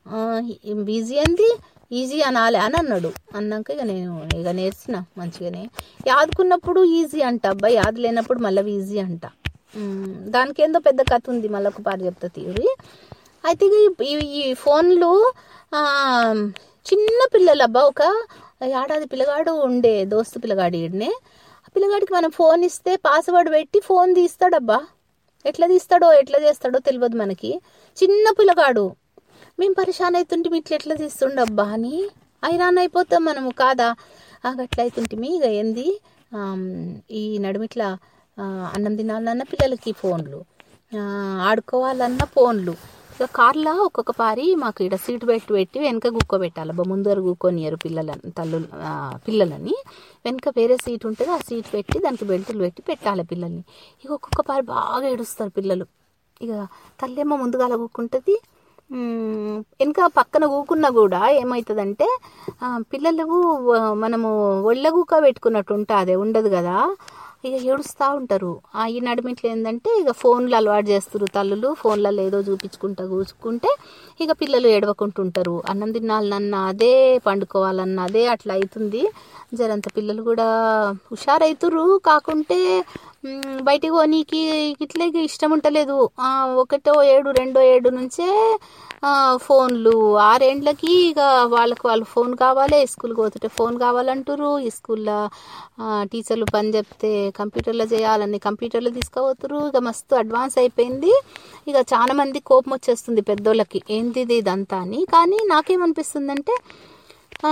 ఈజీ అంది ఈజీ అనాలి అని అన్నాడు అన్నాక ఇక నేను ఇక నేర్చిన మంచిగానే యాదుకున్నప్పుడు ఈజీ అంట అబ్బా యాద లేనప్పుడు మళ్ళీ ఈజీ అంట మ్, దానికి ఏందో పెద్ద కథ ఉంది మళ్ళీ ఒక పారి చెప్తా తీరి అయితే ఇక ఈ- ఈ- ఈ ఫోన్లు ఆ, చిన్న పిల్లలు అబ్బా ఒక ఏడాది పిల్లగాడు ఉండే దోస్తు పిల్లగాడు ఈడనే ఆ పిల్లగాడికి మనం ఫోన్ ఇస్తే పాస్వర్డ్ పెట్టి ఫోన్ తీస్తాడబ్బా ఎట్లా తీస్తాడో ఎట్లా చేస్తాడో తెలియదు మనకి చిన్న పిల్లగాడు మేము పరిశాన్ అవుతుంటే ఇట్లా ఎట్లా తీస్తుండబ్బా అని ఐరాన్ అయిపోతాం మనము కాదా ఆ, గట్ల అవుతుంటిమి ఇక ఏంది ఆమ్, ఈ నడుమిట్లా ఆ, అన్నం తినాలన్న పిల్లలకి ఫోన్లు ఆ, ఆడుకోవాలన్న ఫోన్లు ఇక కార్లో ఒక్కొక్క పారి మాకు ఇక్కడ సీట్ బెల్ట్ పెట్టి వెనక కూకోబెట్టాలి బా ముందర కూకోనియరు పిల్లలని తల్లు ఆ, పిల్లలని వెనక వేరే సీట్ ఉంటుంది ఆ సీట్ పెట్టి దానికి బెల్టులు పెట్టి పెట్టాలి పిల్లల్ని ఇక ఒక్కొక్క పారి బాగా ఏడుస్తారు పిల్లలు ఇక తల్లేమో ముందుగా కూకుంటుంది మ్మ్, వెనక పక్కన కూకున్నా కూడా ఏమవుతుందంటే ఆ, పిల్లలు ఆ, మనము ఒళ్ళ కూక పెట్టుకున్నట్టు ఉంటుంది ఉండదు కదా ఇక ఏడుస్తూ ఉంటారు ఆ, ఈ నడుమిట్లు ఏంటంటే ఇక ఫోన్లు అలవాటు చేస్తారు తల్లులు ఫోన్లలో ఏదో చూపించుకుంటా కూర్చుకుంటే ఇక పిల్లలు ఏడవకుంటుంటారు అన్నం తినాలన్నా అదే పండుకోవాలన్నా అదే అట్లా అవుతుంది జరంత పిల్లలు కూడా హుషారైతురు కాకుంటే మ్, బయటికి పోనీకి ఇట్లే ఇష్టం ఉంటలేదు ఆ, ఒకటో ఏడు రెండో ఏడు నుంచే ఆ, ఫోన్లు ఆరేండ్లకి ఇక వాళ్ళకి వాళ్ళు ఫోన్ కావాలి స్కూల్కి పోతుంటే ఫోన్ కావాలంటారు ఈ స్కూల్లో ఆ, టీచర్లు పని చెప్తే కంప్యూటర్లో చేయాలని కంప్యూటర్లో తీసుకుపోతురు ఇక మస్తు అడ్వాన్స్ అయిపోయింది ఇక చాలా మంది కోపం వచ్చేస్తుంది పెద్దోళ్ళకి ఏంది ఇది ఇదంతా అని కానీ నాకేమనిపిస్తుందంటే ఆ,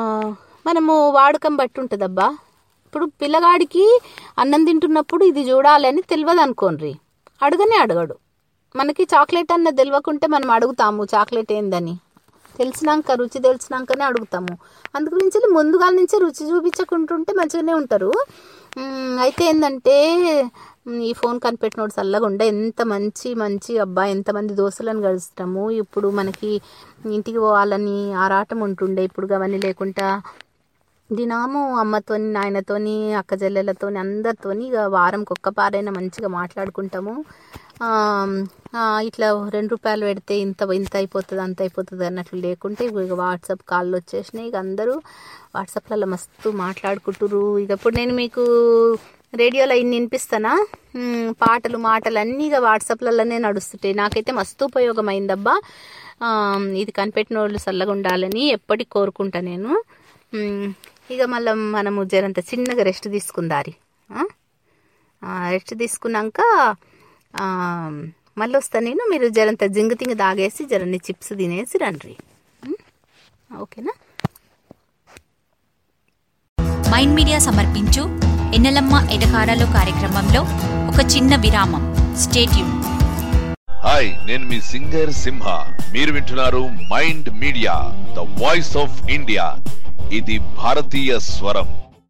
మనము వాడకం బట్టి ఉంటుందబ్బా ఇప్పుడు పిల్లగాడికి అన్నం తింటున్నప్పుడు ఇది చూడాలని తెలియదు అనుకోండి అడగనే అడగడు మనకి చాక్లెట్ అన్న తెలియకుంటే మనం అడుగుతాము చాక్లెట్ ఏందని తెలిసినాక రుచి తెలిసినాకనే అడుగుతాము అందు గురించి ముందుగా నుంచి రుచి చూపించకుంటుంటే మంచిగానే ఉంటారు మ్, అయితే ఏంటంటే మ్, ఈ ఫోన్ కనిపెట్టినోడు చల్లగా ఉండే ఎంత మంచి మంచి అబ్బాయి ఎంతమంది దోస్తులను కలుస్తాము ఇప్పుడు మనకి ఇంటికి పోవాలని ఆరాటం ఉంటుండే ఇప్పుడు అవన్నీ లేకుండా దినాము అమ్మతోని నాయనతోని అక్క చెల్లెలతోని అందరితోని ఇక వారంకి ఒక్క పారైనా మంచిగా మాట్లాడుకుంటాము ఆ, ఆ, ఇట్లా రెండు రూపాయలు పెడితే ఇంత ఇంత అయిపోతుంది అంత అయిపోతుంది అన్నట్లు లేకుంటే ఇక వాట్సాప్ కాళ్ళు వచ్చేసినాయి ఇక అందరూ వాట్సాప్లలో మస్తు మాట్లాడుకుంటురు ఇక ఇప్పుడు నేను మీకు రేడియోలో ఇన్ని వినిపిస్తానా మ్, పాటలు మాటలు అన్నీ ఇక వాట్సాప్లలోనే నడుస్తుంటాయి నాకైతే మస్తు ఉపయోగం అయిందబ్బా ఆ, ఇది కనిపెట్టిన వాళ్ళు చల్లగా ఉండాలని ఎప్పటికి కోరుకుంటా నేను మ్, ఇక మళ్ళీ మనము జరంత చిన్నగా రెస్ట్ తీసుకుందారి రెస్ట్ తీసుకున్నాక ఆ, మళ్ళీ వస్తా నేను మీరు జరంత జింగ తింగ తాగేసి జరన్ని చిప్స్ తినేసి రండి మ్? ఓకేనా మైండ్ మీడియా సమర్పించు ఎన్నెలమ్మ ఎటకారాలు కార్యక్రమంలో ఒక చిన్న విరామం స్టేట్యూన్ హాయ్ నేను మీ సింగర్ సింహ మీరు వింటున్నారు mind media the voice of India ఇది భారతీయ స్వరం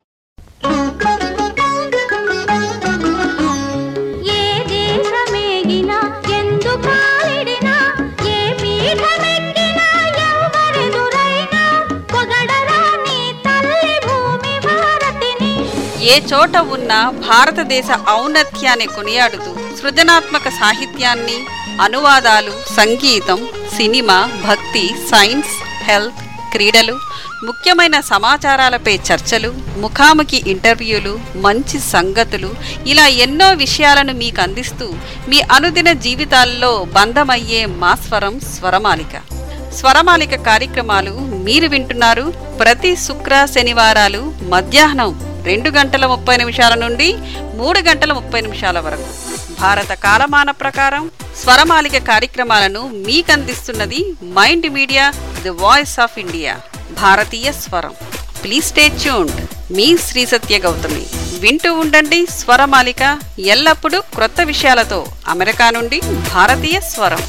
ఏ దేశమేగినా ఎందు కాలిడినా ఏ పీఠమెక్కినా ఎవరెదురైనా పొగడరా నీ తల్లి భూమి భారతిని ఏ చోట ఉన్న భారతదేశ ఔన్నత్యాన్ని కొనియాడుతూ సృజనాత్మక సాహిత్యాన్ని అనువాదాలు సంగీతం సినిమా భక్తి సైన్స్ హెల్త్ క్రీడలు ముఖ్యమైన సమాచారాలపై చర్చలు ముఖాముఖి ఇంటర్వ్యూలు మంచి సంగతులు ఇలా ఎన్నో విషయాలను మీకు అందిస్తూ మీ అనుదిన జీవితాల్లో బంధమయ్యే మా స్వరం స్వరమాలిక స్వరమాలిక కార్యక్రమాలు మీరు వింటున్నారు ప్రతి శుక్ర శనివారాలు మధ్యాహ్నం రెండు గంటల ముప్పై నిమిషాల నుండి మూడు గంటల ముప్పై నిమిషాల వరకు భారత కాలమాన ప్రకారం స్వరమాలిక కార్యక్రమాలను మీకందిస్తున్నది mind media the voice of India భారతీయ స్వరం ప్లీజ్ స్టే ట్యూన్డ్ మీ శ్రీ సత్య గౌతమి వింటూ ఉండండి స్వరమాలిక ఎల్లప్పుడూ క్రొత్త విషయాలతో అమెరికా నుండి భారతీయ స్వరం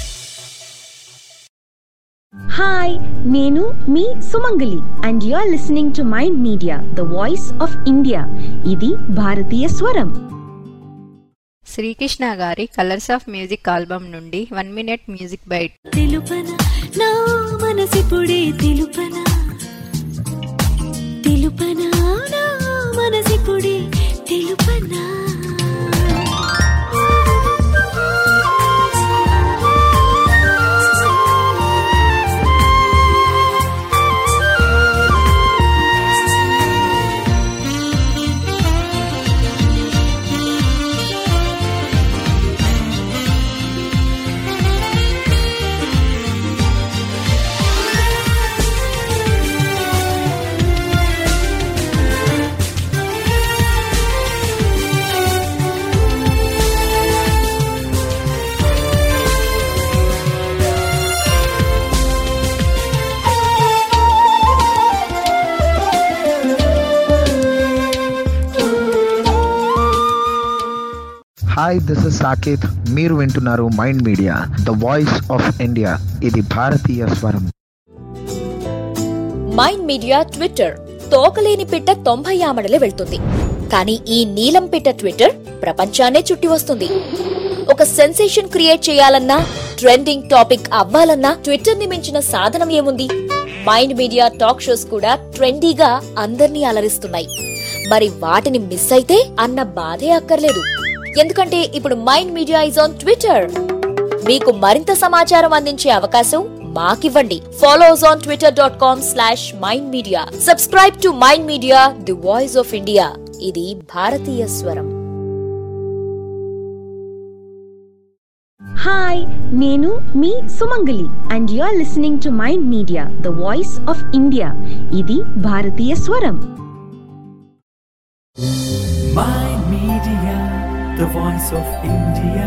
హాయ్ నేను మీ Sumangali and you are listening to mind media the voice of India ఇది భారతీయ స్వరం శ్రీకృష్ణ గారి కలర్స్ ఆఫ్ మ్యూజిక్ ఆల్బమ్ నుండి వన్ మినిట్ మ్యూజిక్ బైట్ తెలుపన నా మనసిపుడే తెలుపన తెలుపన నా మనసిపుడే తెలుపనా హాయ్ దిస్ ఇస్ సాకేత్ మీరు వింటున్నారు mind media the voice of India ఇది భారతీయ స్వరం మైండ్ మీడియా ట్విట్టర్ తోకలేని పిట్ట తొంభై ఆమడలే వెళ్తుంది కానీ ఈ నీలం పిట్ట ట్విట్టర్ ప్రపంచాన్నే చుట్టి వస్తుంది ఒక సెన్సేషన్ క్రియేట్ చేయాలన్నా ట్రెండింగ్ టాపిక్ అవ్వాలన్నా ట్విట్టర్ ని మించిన సాధనం ఏముంది మైండ్ మీడియా టాక్ షోస్ కూడా ట్రెండీగా అందర్నీ అలరిస్తున్నాయి మరి వాటిని మిస్ అయితే అన్న బాధే అక్కర్లేదు ఎందుకంటే ఇప్పుడు mind media is on Twitter మీకు మరింత సమాచారం అందించే అవకాశం మాకివ్వండి follow us on Twitter dot com slash mind media subscribe to mind media the voice of India ఇది భారతీయ స్వరం హాయ్ నేను మీ Sumangali and you are listening to mind media the voice of India ఇది భారతీయ స్వరం Mind Media, the voice of India.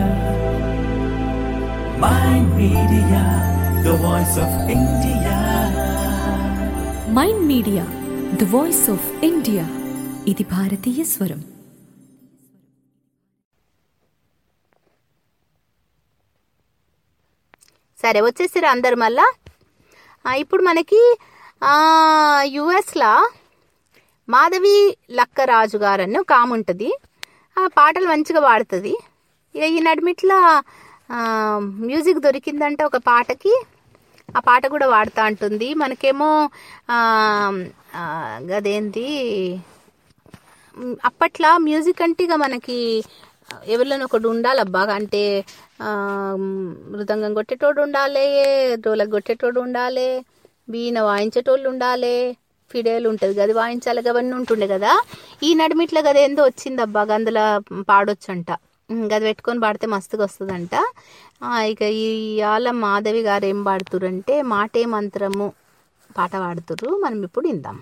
Mind Media, the voice of India. Mind media the voice of India ఇది భారతీయ స్వరం సరే వచ్చేసిరా అందరు మళ్ళా ఆ, ఇప్పుడు మనకి యుఎస్లో మాధవి లక్కరాజు గారు అని ఒక ఆమె ఉంటుంది ఆ పాటలు మంచిగా పాడుతుంది ఇక ఈ నడిమిట్లా ఆ, మ్యూజిక్ దొరికిందంటే ఒక పాటకి ఆ పాట కూడా వాడుతూ ఉంటుంది మనకేమో ఆ, ఆ, గదేంటి మ్, అప్పట్లో మ్యూజిక్ అంటే ఇక మనకి ఎవరిలోనో ఒకటి ఉండాలి అబ్బా అంటే ఆ, మృదంగం కొట్టేటోడు ఉండాలి డోలకు కొట్టేటోడు ఉండాలి వీణ వాయించేటోళ్ళు ఉండాలి ఫిడేలు ఉంటుంది కదా వాయించాలి అవన్నీ ఉంటుండే కదా ఈ నడిమిట్ల కదా ఏందో వచ్చింది అబ్బా అందులో పాడొచ్చంట ఉమ్, గది పెట్టుకొని పాడితే మస్తుగా వస్తుందంట ఆ, ఇక ఈ ఆల మాధవి గారు ఏం పాడుతురంటే మాటే మంత్రము పాట పాడుతురు మనం ఇప్పుడు ఇందాం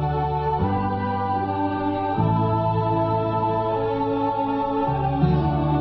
Thank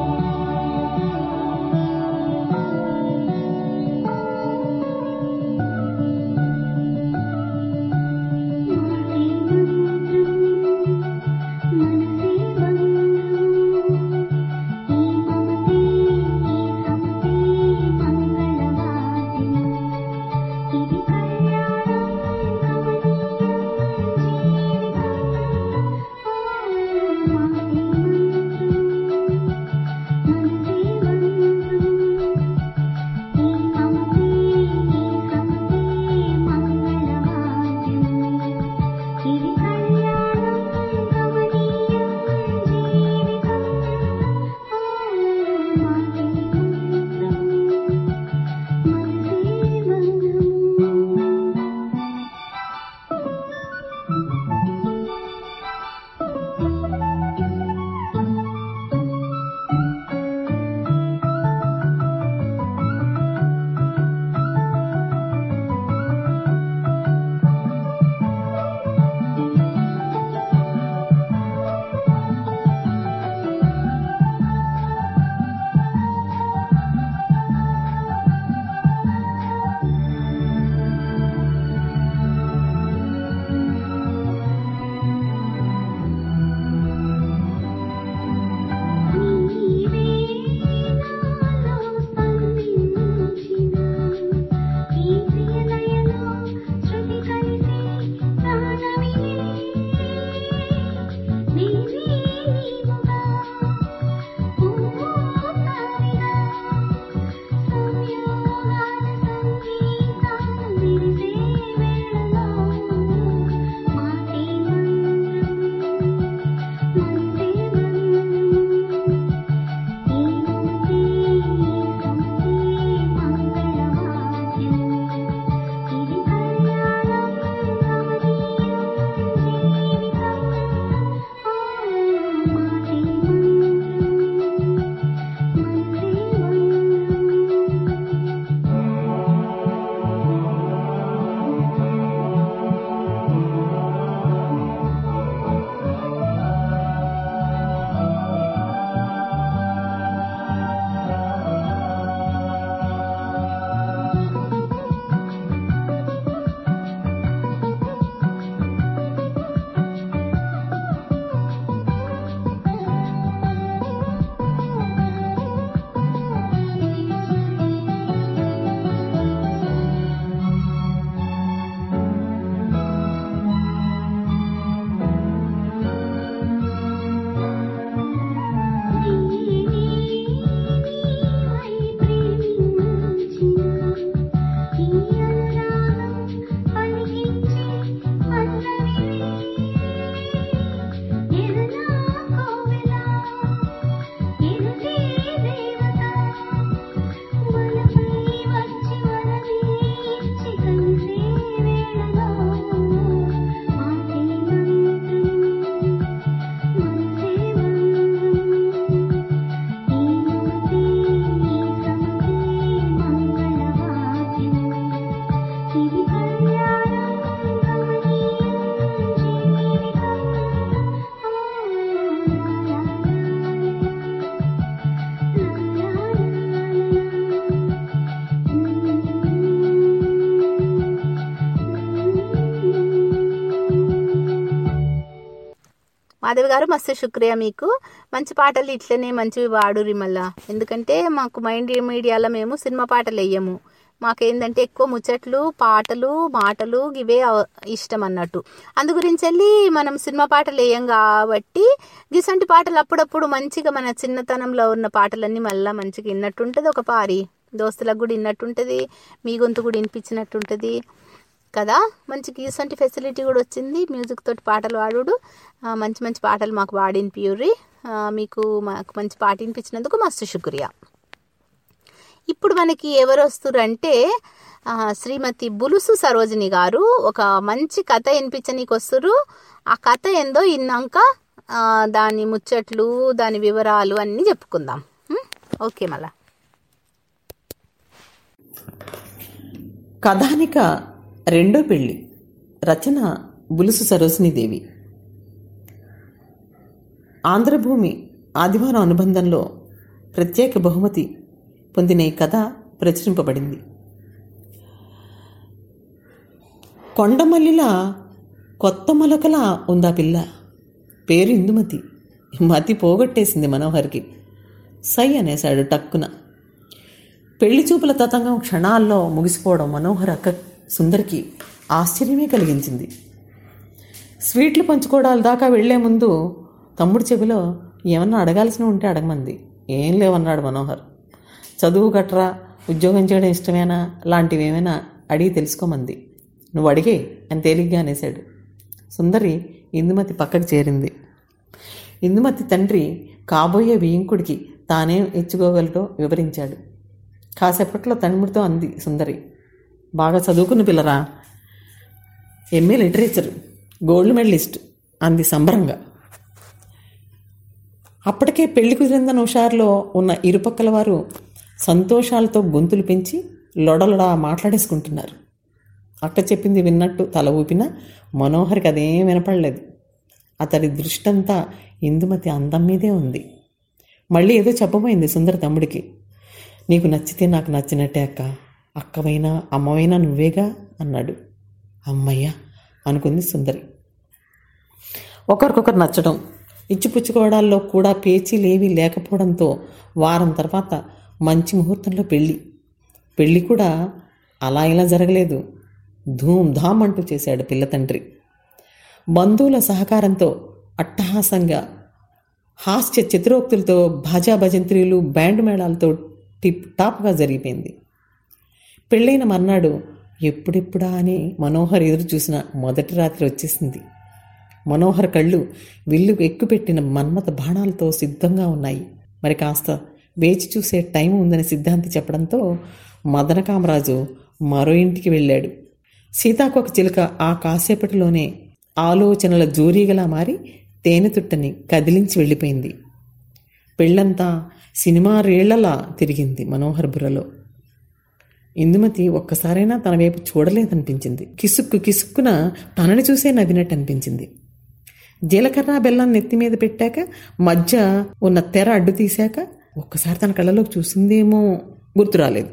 మాధవి గారు మస్తు శుక్రియా మీకు మంచి పాటలు ఇట్లనే మంచివి వాడురి మళ్ళా ఎందుకంటే మాకు మైండ్ మీడియాలో మేము సినిమా పాటలు వేయము మాకేందంటే ఎక్కువ ముచ్చట్లు పాటలు మాటలు ఇవే అవ- ఇష్టం అన్నట్టు అందు గురించి వెళ్ళి మనం సినిమా పాటలు వేయం కాబట్టి గిసంటి పాటలు అప్పుడప్పుడు మంచిగా మన చిన్నతనంలో ఉన్న పాటలన్నీ మళ్ళీ మంచిగా విన్నట్టుంటుంది ఒక పారి దోస్తులకు కూడా విన్నట్టుంటుంది మీ గొంతు కూడా వినిపించినట్టుంటుంది కదా మంచి గీసంటి ఫెసిలిటీ కూడా వచ్చింది మ్యూజిక్ తోటి పాటలు పాడుడు ఆ, మంచి మంచి పాటలు మాకు పాడినిపియుర్రి మీకు మాకు మంచి పాట వినిపించినందుకు మస్తు శుక్రియా ఇప్పుడు మనకి ఎవరు వస్తురంటే ఆ, శ్రీమతి బులుసు సరోజిని గారు ఒక మంచి కథ వినిపించనీకి వస్తురు ఆ కథ ఏందో విన్నాక ఆ, దాని ముచ్చట్లు దాని వివరాలు అన్నీ చెప్పుకుందాం ఉం? ఓకే మళ్ళా కథానిక రెండో పెళ్లి రచన బులుసు సరోజినీదేవి ఆంధ్రభూమి ఆదివారం అనుబంధంలో ప్రత్యేక బహుమతి పొందిన ఈ కథ ప్రచురింపబడింది కొండమల్లిలా కొత్త మొలకలా ఉందా పిల్ల పేరు ఇందుమతి మతి పోగొట్టేసింది మనోహర్కి సై అనేశాడు టక్కున పెళ్లి చూపుల తతంగం క్షణాల్లో ముగిసిపోవడం మనోహర్ అక్క సుందరికి ఆశ్చర్యమే కలిగించింది స్వీట్లు పంచుకోవడాల దాకా వెళ్లే ముందు తమ్ముడి చెవిలో ఏమన్నా అడగాల్సిన ఉంటే అడగమంది ఏం లేవన్నాడు మనోహర్ చదువు గట్రా ఉద్యోగం చేయడం ఇష్టమేనా లాంటివి ఏమైనా అడిగి తెలుసుకోమంది నువ్వు అడిగే అని తేలిగ్గా అనేశాడు సుందరి ఇందుమతి పక్కకు చేరింది ఇందుమతి తండ్రి కాబోయే వియింకుడికి తానేం ఇచ్చుకోగలటో వివరించాడు కాసేపట్లో తమ్ముడితో అంది సుందరి బాగా చదువుకున్న పిల్లరా ఎంఏ లిటరేచర్ గోల్డ్ మెడలిస్ట్ అంది సంబరంగా అప్పటికే పెళ్లి కుదిరిందన్న హుషారులో ఉన్న ఇరుపక్కల వారు సంతోషాలతో గొంతులు పెంచి లొడలొడ మాట్లాడేసుకుంటున్నారు అక్క చెప్పింది విన్నట్టు తల ఊపినా మనోహర్కి అదేం వినపడలేదు అతడి దృష్టంతా ఇందుమతి అందం మీదే ఉంది మళ్ళీ ఏదో చెప్పబోయింది సుందర తమ్ముడికి నీకు నచ్చితే నాకు నచ్చినట్టే అక్క అక్కవైనా అమ్మవైనా నువ్వేగా అన్నాడు అమ్మయ్య అనుకుంది సుందరి ఒకరికొకరు నచ్చడం ఇచ్చిపుచ్చుకోవడాల్లో కూడా పేచీలేవి లేకపోవడంతో వారం తర్వాత మంచి ముహూర్తంలో పెళ్ళి పెళ్ళి కూడా అలా ఇలా జరగలేదు ధూమ్ ధామ్ అంటూ చేశాడు పిల్ల తండ్రి బంధువుల సహకారంతో అట్టహాసంగా హాస్య చిత్రోక్తులతో భాజా భజంత్రీలు బ్యాండ్ మేళాలతో టిప్ టాప్గా జరిగిపోయింది పెళ్ళైన మర్నాడు ఎప్పుడెప్పుడా అని మనోహర్ ఎదురు చూసిన మొదటి రాత్రి వచ్చేసింది మనోహర్ కళ్ళు విల్లు ఎక్కుపెట్టిన మన్మత బాణాలతో సిద్ధంగా ఉన్నాయి మరి కాస్త వేచి చూసే టైం ఉందని సిద్ధాంతి చెప్పడంతో మదన కామరాజు మరో ఇంటికి వెళ్ళాడు సీతాకొక చిలుక ఆ కాసేపటిలోనే ఆలోచనల జోరీగలా మారి తేనెతుట్టని కదిలించి వెళ్ళిపోయింది పెళ్ళంతా సినిమా రేళ్లలా తిరిగింది మనోహర్ బుర్రలో ఇందుమతి ఒక్కసారైనా తన వైపు చూడలేదనిపించింది కిసుక్కు కిసుక్కున తనని చూసే నవ్వినట్టు అనిపించింది జీలకర్ర బెల్లం నెత్తి మీద పెట్టాక మధ్య ఉన్న తెర అడ్డు తీశాక ఒక్కసారి తన కళ్ళలోకి చూసిందేమో గుర్తు రాలేదు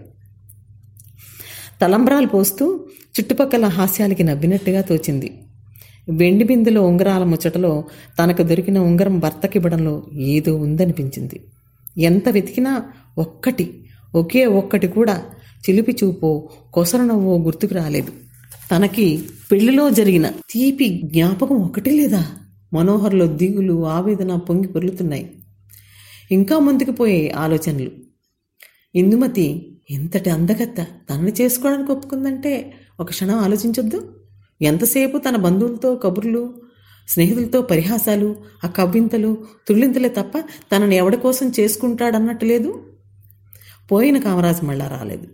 తలంబ్రాలు పోస్తూ చుట్టుపక్కల హాస్యాలకి నవ్వినట్టుగా తోచింది వెండి బిందెలో ఉంగరాల ముచ్చటలో తనకు దొరికిన ఉంగరం భర్తకివ్వడంలో ఏదో ఉందనిపించింది ఎంత వెతికినా ఒక్కటి ఒకే ఒక్కటి కూడా చిలిపి చూపో కొసర నవ్వో గుర్తుకు రాలేదు తనకి పెళ్లిలో జరిగిన తీపి జ్ఞాపకం ఒకటి లేదా మనోహర్లో దిగులు ఆవేదన పొంగి పొర్లుతున్నాయి ఇంకా ముందుకు పోయే ఆలోచనలు ఇందుమతి ఎంతటి అందగత్త తనని చేసుకోవడానికి ఒప్పుకుందంటే ఒక క్షణం ఆలోచించొద్దు ఎంతసేపు తన బంధువులతో కబుర్లు స్నేహితులతో పరిహాసాలు ఆ కవ్వింతలు తుళ్ళింతలే తప్ప తనని ఎవడి కోసం చేసుకుంటాడన్నట్టు లేదు పోయిన కామరాజు మళ్ళా రాలేదు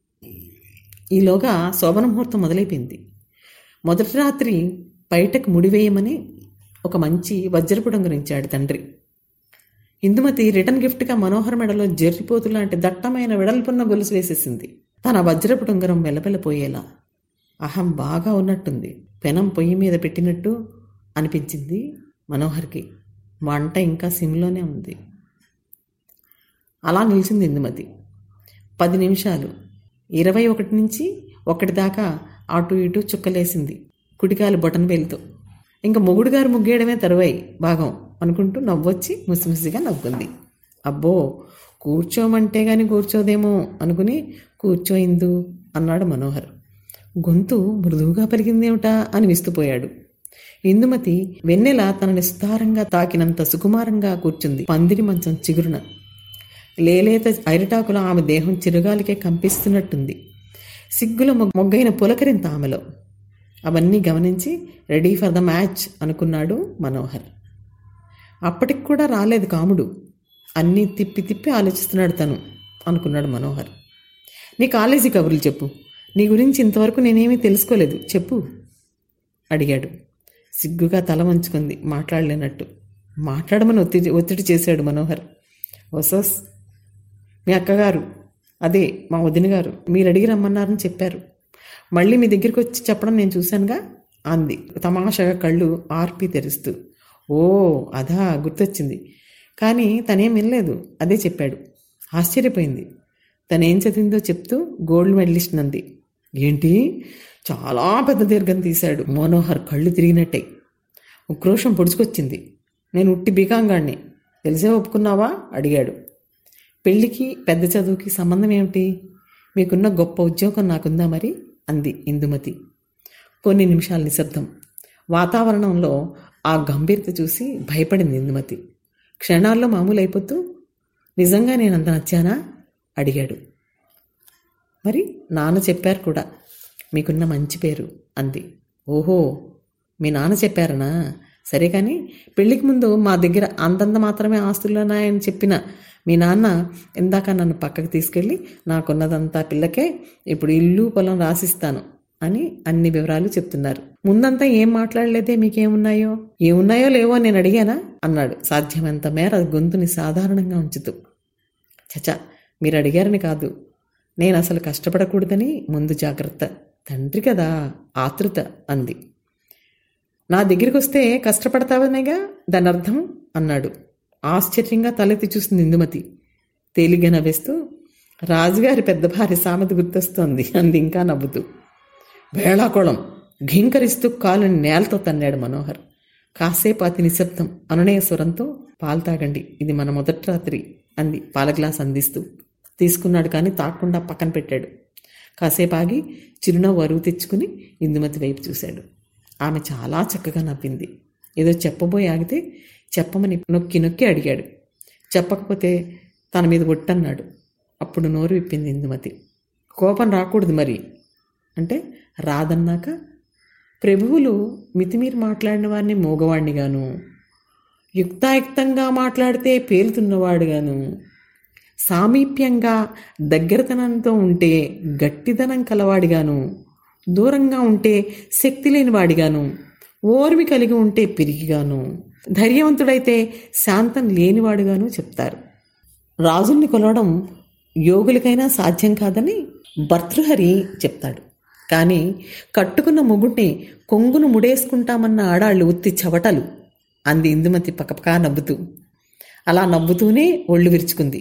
ఈలోగా శోభన ముహూర్తం మొదలైపోయింది మొదటి రాత్రి బయటకు ముడివేయమని ఒక మంచి వజ్రపు డొంగరించాడు తండ్రి ఇందుమతి రిటర్న్ గిఫ్ట్గా మనోహర్ మెడలో జర్రిపోతు లాంటి దట్టమైన వెడల్పున్న గొలుసు వేసేసింది తన వజ్రపు డొంగరం వెలపెలపోయేలా అహం బాగా ఉన్నట్టుంది పెనం పొయ్యి మీద పెట్టినట్టు అనిపించింది మనోహర్కి వంట ఇంకా సిమ్లోనే ఉంది అలా నిలిచింది ఇందుమతి పది నిమిషాలు ఇరవై ఒకటి నుంచి ఒకటి దాకా అటు ఇటు చుక్కలేసింది కుడికాలు బొటన్ వేలుతో ఇంకా మొగుడు గారు ముగ్గేయడమే తరువాయి భాగం అనుకుంటూ నవ్వొచ్చి ముసిముసిగా నవ్వుకుంది అబ్బో కూర్చోమంటే గాని కూర్చోదేమో అనుకుని కూర్చోయిందు అన్నాడు మనోహర్ గొంతు మృదువుగా పలికిందేమిటా అని విస్తుపోయాడు ఇందుమతి వెన్నెల తన నిస్తారంగా తాకినంత సుకుమారంగా కూర్చుంది పందిరి మంచం చిగురున లేలేత అరిటాకుల ఆమె దేహం చిరుగాలికే కంపిస్తున్నట్టుంది సిగ్గుల మొగ్- మొగ్గైన పులకరింత ఆమెలో అవన్నీ గమనించి రెడీ ఫర్ ద మ్యాచ్ అనుకున్నాడు మనోహర్ అప్పటికి కూడా రాలేదు కాముడు అన్నీ తిప్పి తిప్పి ఆలోచిస్తున్నాడు తను అనుకున్నాడు మనోహర్ నీ కాలేజీ కబుర్లు చెప్పు నీ గురించి ఇంతవరకు నేనేమీ తెలుసుకోలేదు చెప్పు అడిగాడు సిగ్గుగా తల వంచుకుంది మాట్లాడలేనట్టు మాట్లాడమని ఒత్తిడి ఒత్తిడి చేశాడు మనోహర్ వసోస్ మీ అక్కగారు అదే మా వదిన గారు మీరు అడిగి రమ్మన్నారని చెప్పారు మళ్ళీ మీ దగ్గరికి వచ్చి చెప్పడం నేను చూశానుగా అంది తమాషాగా కళ్ళు ఆర్పి తెరుస్తూ ఓ అదా గుర్తొచ్చింది కానీ తనేం వినలేదు అదే చెప్పాడు ఆశ్చర్యపోయింది తనేం చదివిందో చెప్తూ గోల్డ్ మెడలిస్ట్ నంది ఏంటి చాలా పెద్ద దీర్ఘం తీశాడు మనోహర్ కళ్ళు తిరిగినట్టే ఉక్రోషం పొడుచుకొచ్చింది నేను ఉట్టి బీకాంగాడిని తెలిసే ఒప్పుకున్నావా అడిగాడు పెళ్లికి పెద్ద చదువుకి సంబంధం ఏమిటి మీకున్న గొప్ప ఉద్యోగం నాకుందా మరి అంది ఇందుమతి కొన్ని నిమిషాల నిశ్శబ్దం వాతావరణంలో ఆ గంభీరత చూసి భయపడింది ఇందుమతి క్షణాల్లో మామూలు అయిపోతూ నిజంగా నేను అంత నచ్చానా అడిగాడు మరి నాన్న చెప్పారు కూడా మీకున్న మంచి పేరు అంది ఓహో మీ నాన్న చెప్పారనా సరే కానీ పెళ్లికి ముందు మా దగ్గర అంతంత మాత్రమే ఆస్తులున్నాయని చెప్పిన మీ నాన్న ఇందాక నన్ను పక్కకు తీసుకెళ్ళి నాకున్నదంతా పిల్లకే ఇప్పుడు ఇల్లు పొలం రాసిస్తాను అని అన్ని వివరాలు చెప్తున్నారు ముందంతా ఏం మాట్లాడలేదే మీకేమున్నాయో ఏమున్నాయో లేవో నేను అడిగానా అన్నాడు సాధ్యమంత మేర గొంతుని సాధారణంగా ఉంచుతూ చచా మీరు అడిగారని కాదు నేను అసలు కష్టపడకూడదని ముందు జాగ్రత్త తండ్రి కదా ఆతృత అంది నా దగ్గరికి వస్తే కష్టపడతావనేగా దాని అర్థం అన్నాడు ఆశ్చర్యంగా తలెత్తి చూసింది ఇందుమతి తేలిగ్గా నవ్వేస్తూ రాజుగారి పెద్ద భార్య సామెత గుర్తొస్తోంది అంది ఇంకా నవ్వుతూ వేళాకోళం ఘీంకరిస్తూ కాలుని నేలతో తన్నాడు మనోహర్ కాసేపు అతి నిశ్శబ్దం అనునయ స్వరంతో పాలు తాగండి ఇది మన మొదటి రాత్రి అంది పాల గ్లాస్ అందిస్తూ తీసుకున్నాడు కానీ తాకుండా పక్కన పెట్టాడు కాసేపు ఆగి చిరునవ్వు అరువు తెచ్చుకుని ఇందుమతి వైపు చూశాడు ఆమె చాలా చక్కగా నవ్వింది ఏదో చెప్పబోయి ఆగితే చెప్పమని నొక్కి నొక్కి అడిగాడు చెప్పకపోతే తన మీద ఒట్టన్నాడు అప్పుడు నోరు విప్పింది ఇందుమతి కోపం రాకూడదు మరి అంటే రాదన్నాక ప్రభువులు మితిమీరి మాట్లాడిన వారిని మూగవాణ్ణిగాను యుక్తాయుక్తంగా మాట్లాడితే పేలుతున్నవాడుగాను సామీప్యంగా దగ్గరతనంతో ఉంటే గట్టిదనం కలవాడిగాను దూరంగా ఉంటే శక్తి లేనివాడిగాను ఓర్మి కలిగి ఉంటే పిరిగిగాను ధైర్యవంతుడైతే శాంతం లేనివాడుగాను చెప్తారు రాజుల్ని కొలవడం యోగులకైనా సాధ్యం కాదని భర్తృహరి చెప్తాడు కానీ కట్టుకున్న మొగుడిని కొంగును ముడేసుకుంటామన్న ఆడాళ్ళు ఉత్తి చవటలు అంది ఇందుమతి పక్కపక్క నవ్వుతూ అలా నవ్వుతూనే ఒళ్ళు విరుచుకుంది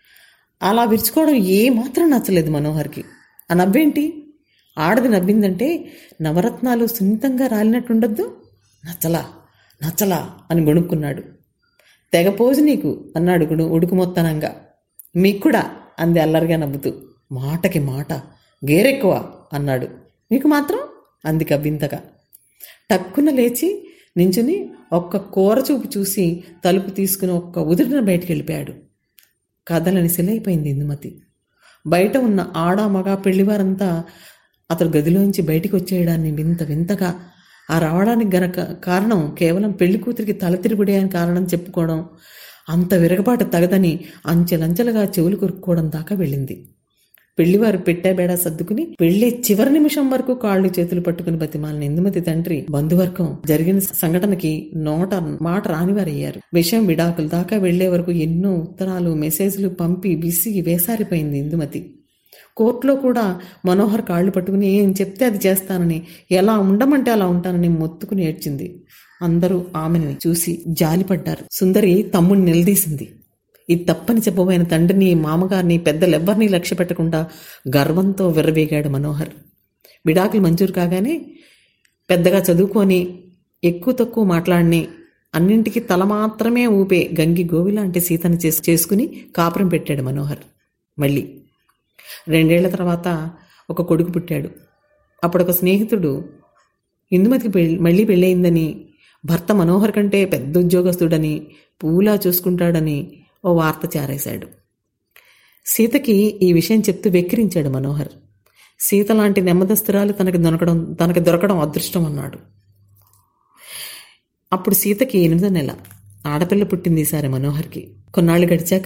అలా విరుచుకోవడం ఏమాత్రం నచ్చలేదు మనోహర్కి ఆ నవ్వేంటి ఆడది నవ్విందంటే నవరత్నాలు సున్నితంగా రాలినట్టుండద్దు నచ్చలా నచ్చలా అని గొణుక్కున్నాడు తెగపోజు నీకు అన్నాడు గుడు ఉడుకు మొత్తనంగా మీకు కూడా అంది అల్లరిగా నవ్వుతూ మాటకి మాట గేరెక్కువ అన్నాడు మీకు మాత్రం అంది కవ్వింతగా టక్కున లేచి నించుని ఒక్క కూర చూపు చూసి తలుపు తీసుకుని ఒక్క ఉదిరిన బయటికి వెళ్ళిపోయాడు కథలని సిలైపోయింది ఇందుమతి బయట ఉన్న ఆడ మగ పెళ్లివారంతా అతడు గదిలోంచి బయటికి వచ్చేయడాన్ని వింత వింతగా ఆ రావడానికి గనక కారణం కేవలం పెళ్లి కూతురికి తల తిరుగుడే అని కారణం చెప్పుకోవడం అంత విరగబాటు తగదని అంచెలంచెలుగా చెవులు కొరుక్కోవడం దాకా వెళ్ళింది పెళ్లివారు పెట్టేబేడా సర్దుకుని వెళ్లే చివరి నిమిషం వరకు కాళ్ళు చేతులు పట్టుకుని బతిమాలిన ఇందుమతి తండ్రి బంధువర్గం జరిగిన సంఘటనకి నోట మాట రానివారయ్యారు విషయం విడాకుల దాకా వెళ్లే వరకు ఎన్నో ఉత్తరాలు మెసేజ్లు పంపి బిసిగి వేసారిపోయింది ఇందుమతి కోర్టులో కూడా మనోహర్ కాళ్ళు పట్టుకుని ఏం చెప్తే అది చేస్తానని ఎలా ఉండమంటే అలా ఉంటానని మొత్తుకుని ఏడ్చింది అందరూ ఆమెను చూసి జాలిపడ్డారు సుందరి తమ్ముడిని నిలదీసింది ఇది తప్పని చెప్పబోయిన తండ్రిని మామగారిని పెద్దలెవ్వరినీ లక్ష్య పెట్టకుండా గర్వంతో విర్రవీగాడు మనోహర్ విడాకులు మంజూరు కాగానే పెద్దగా చదువుకొని ఎక్కువ తక్కువ మాట్లాడిని అన్నింటికి తల మాత్రమే ఊపే గంగి గోవి లాంటి సీతను చేసు చేసుకుని కాపురం పెట్టాడు మనోహర్ మళ్ళీ రెండేళ్ల తర్వాత ఒక కొడుకు పుట్టాడు అప్పుడు ఒక స్నేహితుడు ఇందుమతికి పెళ్ళి మళ్ళీ పెళ్ళయిందని భర్త మనోహర్ కంటే పెద్ద ఉద్యోగస్తుడని పూలా చూసుకుంటాడని ఓ వార్త చారేశాడు సీతకి ఈ విషయం చెప్తూ వెక్కిరించాడు మనోహర్ సీత లాంటి నెమ్మదస్తురాలు తనకి దొరకడం తనకి దొరకడం అదృష్టం అన్నాడు అప్పుడు సీతకి ఎనిమిదో నెల ఆడపిల్ల పుట్టింది ఈసారి మనోహర్కి కొన్నాళ్ళు గడిచాక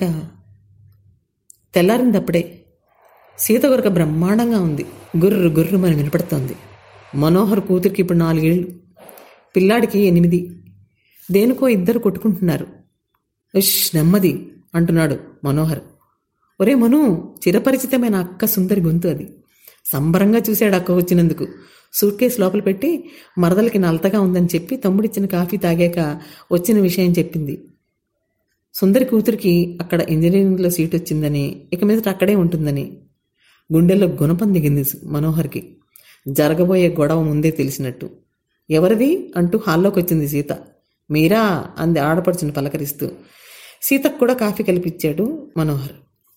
తెల్లారింది సీత కొరక బ్రహ్మాండంగా ఉంది గుర్రు గుర్రు అని వినపడుతోంది మనోహర్ కూతురికి ఇప్పుడు నాలుగేళ్ళు పిల్లాడికి ఎనిమిది దేనికో ఇద్దరు కొట్టుకుంటున్నారు ఇష్ నెమ్మది అంటున్నాడు మనోహర్ ఒరే మను చిరపరిచితమైన అక్క సుందరి గొంతు అది సంబరంగా చూశాడు అక్క వచ్చినందుకు సూట్ కేసు లోపల పెట్టి మరదలకి నలతగా ఉందని చెప్పి తమ్ముడిచ్చిన కాఫీ తాగాక వచ్చిన విషయం చెప్పింది సుందరి కూతురికి అక్కడ ఇంజనీరింగ్లో సీట్ వచ్చిందని ఇక మీదట అక్కడే ఉంటుందని గుండెల్లో గుణపం దిగింది మనోహర్కి జరగబోయే గొడవ ముందే తెలిసినట్టు ఎవరిది అంటూ హాల్లోకి వచ్చింది సీత మీరా అంది ఆడపడుచుని పలకరిస్తూ సీతకు కూడా కాఫీ కలిపిచ్చాడు మనోహర్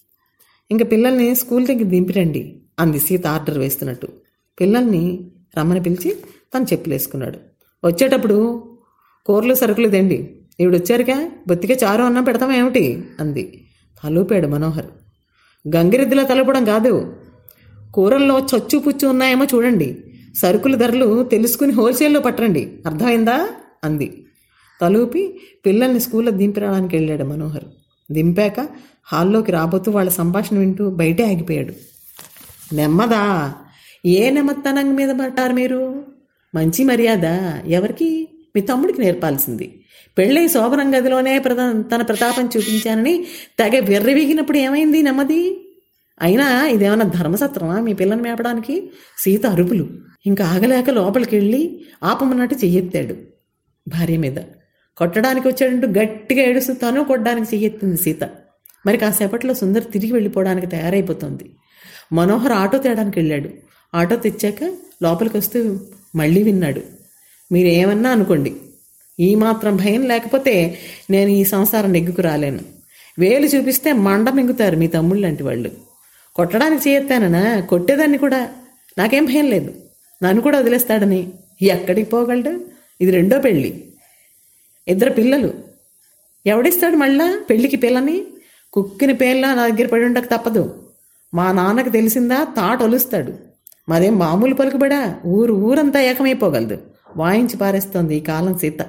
ఇంక పిల్లల్ని స్కూల్ దగ్గర దింపిరండి అంది సీత ఆర్డర్ వేస్తున్నట్టు పిల్లల్ని రమ్మని పిలిచి తను చెప్పులేసుకున్నాడు వచ్చేటప్పుడు కూరలు సరుకులు తెండి ఈవిడ వచ్చారుగా బొత్తిగా చారు అన్నం పెడతాం ఏమిటి అంది తలూపాడు మనోహర్ గంగిరెద్దులా తలపడం కాదు కూరల్లో చచ్చు పుచ్చు ఉన్నాయేమో చూడండి సరుకుల ధరలు తెలుసుకుని హోల్సేల్లో పట్టండి అర్థమైందా అంది తలూపి పిల్లల్ని స్కూల్లో దింపిరావడానికి వెళ్ళాడు మనోహర్ దింపాక హాల్లోకి రాబోతూ వాళ్ళ సంభాషణ వింటూ బయటే ఆగిపోయాడు నెమ్మదా ఏ నెమ్మత్తనం మీద పట్టారు మీరు మంచి మర్యాద ఎవరికి మీ తమ్ముడికి నేర్పాల్సింది పెళ్ళై శోభనం గదిలోనే ప్రధా తన ప్రతాపం చూపించానని తెగ వెర్రవీగినప్పుడు ఏమైంది నెమ్మది అయినా ఇదేమన్నా ధర్మసత్రమా మీ పిల్లని మేపడానికి సీత అరుపులు ఇంకా ఆగలేక లోపలికి వెళ్ళి ఆపమన్నట్టు చెయ్యెత్తాడు భార్య మీద కొట్టడానికి వచ్చాడంటూ గట్టిగా ఏడుస్తూ తను కొట్టడానికి చెయ్యెత్తింది సీత మరి కాసేపట్లో సుందర్ తిరిగి వెళ్ళిపోవడానికి తయారైపోతుంది మనోహర్ ఆటో తేడానికి వెళ్ళాడు ఆటో తెచ్చాక లోపలికి వస్తూ మళ్ళీ విన్నాడు మీరేమన్నా అనుకోండి ఈ మాత్రం భయం లేకపోతే నేను ఈ సంసారం నెగ్గుకు రాలేను వేలు చూపిస్తే మండ మింగుతారు మీ తమ్ముళ్ళు లాంటి వాళ్ళు కొట్టడానికి చేయొత్తానన్నా కొట్టేదాన్ని కూడా నాకేం భయం లేదు నన్ను కూడా వదిలేస్తాడని ఎక్కడికి పోగలడు ఇది రెండో పెళ్ళి ఇద్దరు పిల్లలు ఎవడిస్తాడు మళ్ళా పెళ్ళికి పిల్లని కుక్కిన పేర్లా నా దగ్గర పడి ఉండక తప్పదు మా నాన్నకు తెలిసిందా తాట ఒలుస్తాడు మాదేం మామూలు పలుకుబడా ఊరు ఊరంతా ఏకమైపోగలదు వాయించి పారేస్తోంది ఈ కాలం సీత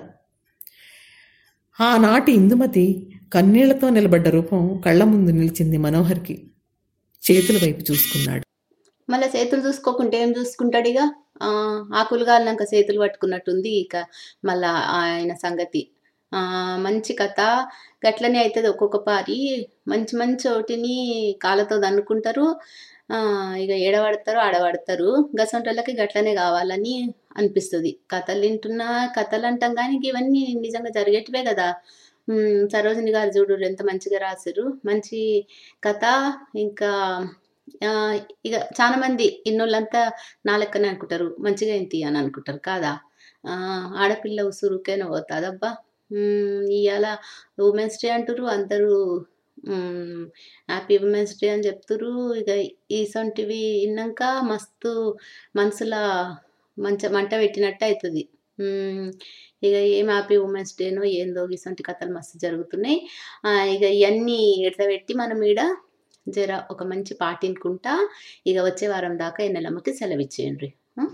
ఆనాటి ఇందుమతి కన్నీళ్లతో నిలబడ్డ రూపం కళ్ళ ముందు నిలిచింది మనోహర్కి చేతుల వైపు చూసుకున్నాడు మళ్ళీ చేతులు చూసుకోకుంటే ఏం చూసుకుంటాడు ఇక ఆ, ఆకులు కాలినాక చేతులు పట్టుకున్నట్టుంది ఇక మళ్ళా ఆయన సంగతి ఆ, మంచి కథ గట్లనే అవుతుంది ఒక్కొక్క పారి మంచి మంచి ఒకటిని కాళ్ళతో దన్నుకుంటారు ఆ, ఇక ఏడబడతారు ఆడబడతారు గసంటోళ్ళకి గట్లనే కావాలని అనిపిస్తుంది కథలు వింటున్నా కథలు అంటాం కానీ ఇవన్నీ నిజంగా జరిగేటివే కదా ఉమ్, సరోజిని గారు చూడు ఎంత మంచిగా రాశారు మంచి కథ ఇంకా ఆ, ఇక చాలా మంది ఇన్నోళ్ళంతా నా లెక్కనే అనుకుంటారు మంచిగా ఏంటి అని అనుకుంటారు కాదా ఆ, ఆడపిల్ల ఉసురుకేనే పోతాదబ్బా ఉమ్, ఇవాళ ఉమెన్స్ డే అంటారు అందరూ హ్యాపీ ఉమెన్స్ డే అని చెప్తురు ఇక ఇసొంటివి విన్నాక మస్తు మనసులా మంచి మంట పెట్టినట్టు అవుతుంది ఇక ఏం హ్యాపీ ఉమెన్స్ డేనో ఏందో ఇసొంటి కథలు మస్తు జరుగుతున్నాయి ఆ, ఇక ఇవన్నీ ఎడతబెట్టి మనం ఈడ జర ఒక మంచి పాట వినుకుంటా ఇక వచ్చే వారం దాకా ఈ నెలమ్మకి సెలవు ఇచ్చేయండి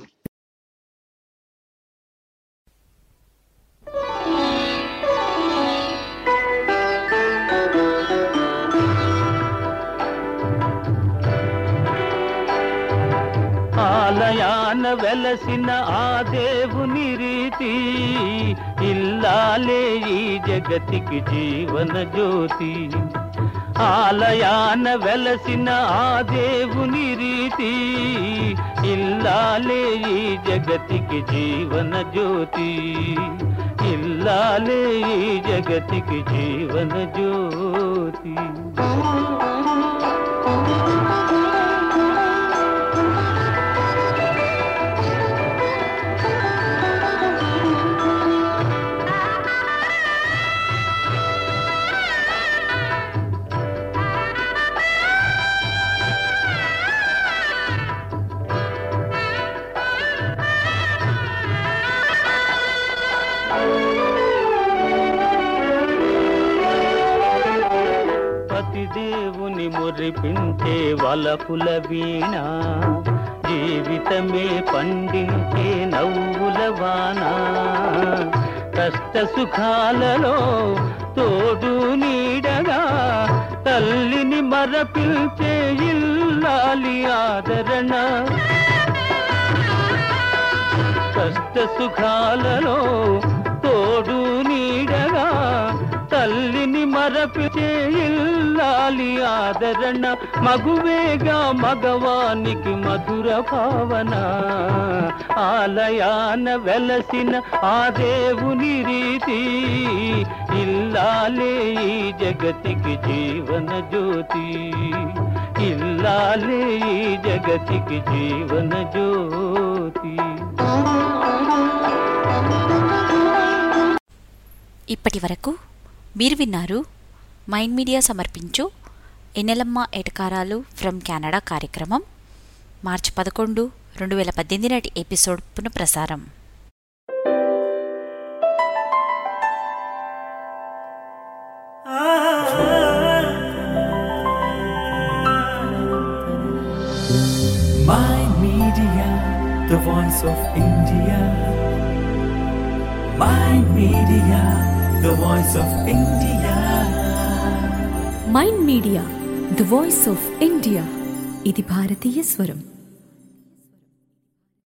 ఆలయాన వెలసిన ఆ దేవుని రీతి ఇల్లాలే ఈ జగతికి జీవన జ్యోతి ఆలయాన వెలసిన ఆ దేవుని రీతి ఇల్లాలే ఈ జగతికి జీవన జ్యోతి ఇల్లాలే ఈ జగతికి జీవన జ్యోతి దేవుని మురిపించే వలపుల వీణ జీవితమే పండించే నవ్వుల వాన కష్ట సుఖాలలో తోడు నీడగా తల్లిని మరపిల్చే ఇల్లాలి ఆదరణ కష్ట సుఖాలలో తోడు నీడగా తల్లిని మరపిచే ఇల్లాలి ఆదరణ మగువేగా మగవానికి మధుర భావన ఆలయాన వెలసిన ఆ దేవుని రీతి ఇల్లాలే ఈ జగతికి జీవన జ్యోతి ఇల్లాలే ఈ జగతికి జీవన జ్యోతి ఇప్పటి వరకు మీరు విన్నారు మైండ్ మీడియా సమర్పించు ఎన్నెలమ్మ ఎటకారాలు ఫ్రమ్ కెనడా కార్యక్రమం మార్చి పదకొండు రెండు వేల పద్దెనిమిది నాటి ఎపిసోడ్ పునఃప్రసారం Mind Media, the voice of India. Mind Media, the voice of India. Mind media the voice of India ఇది భారతీయ స్వరం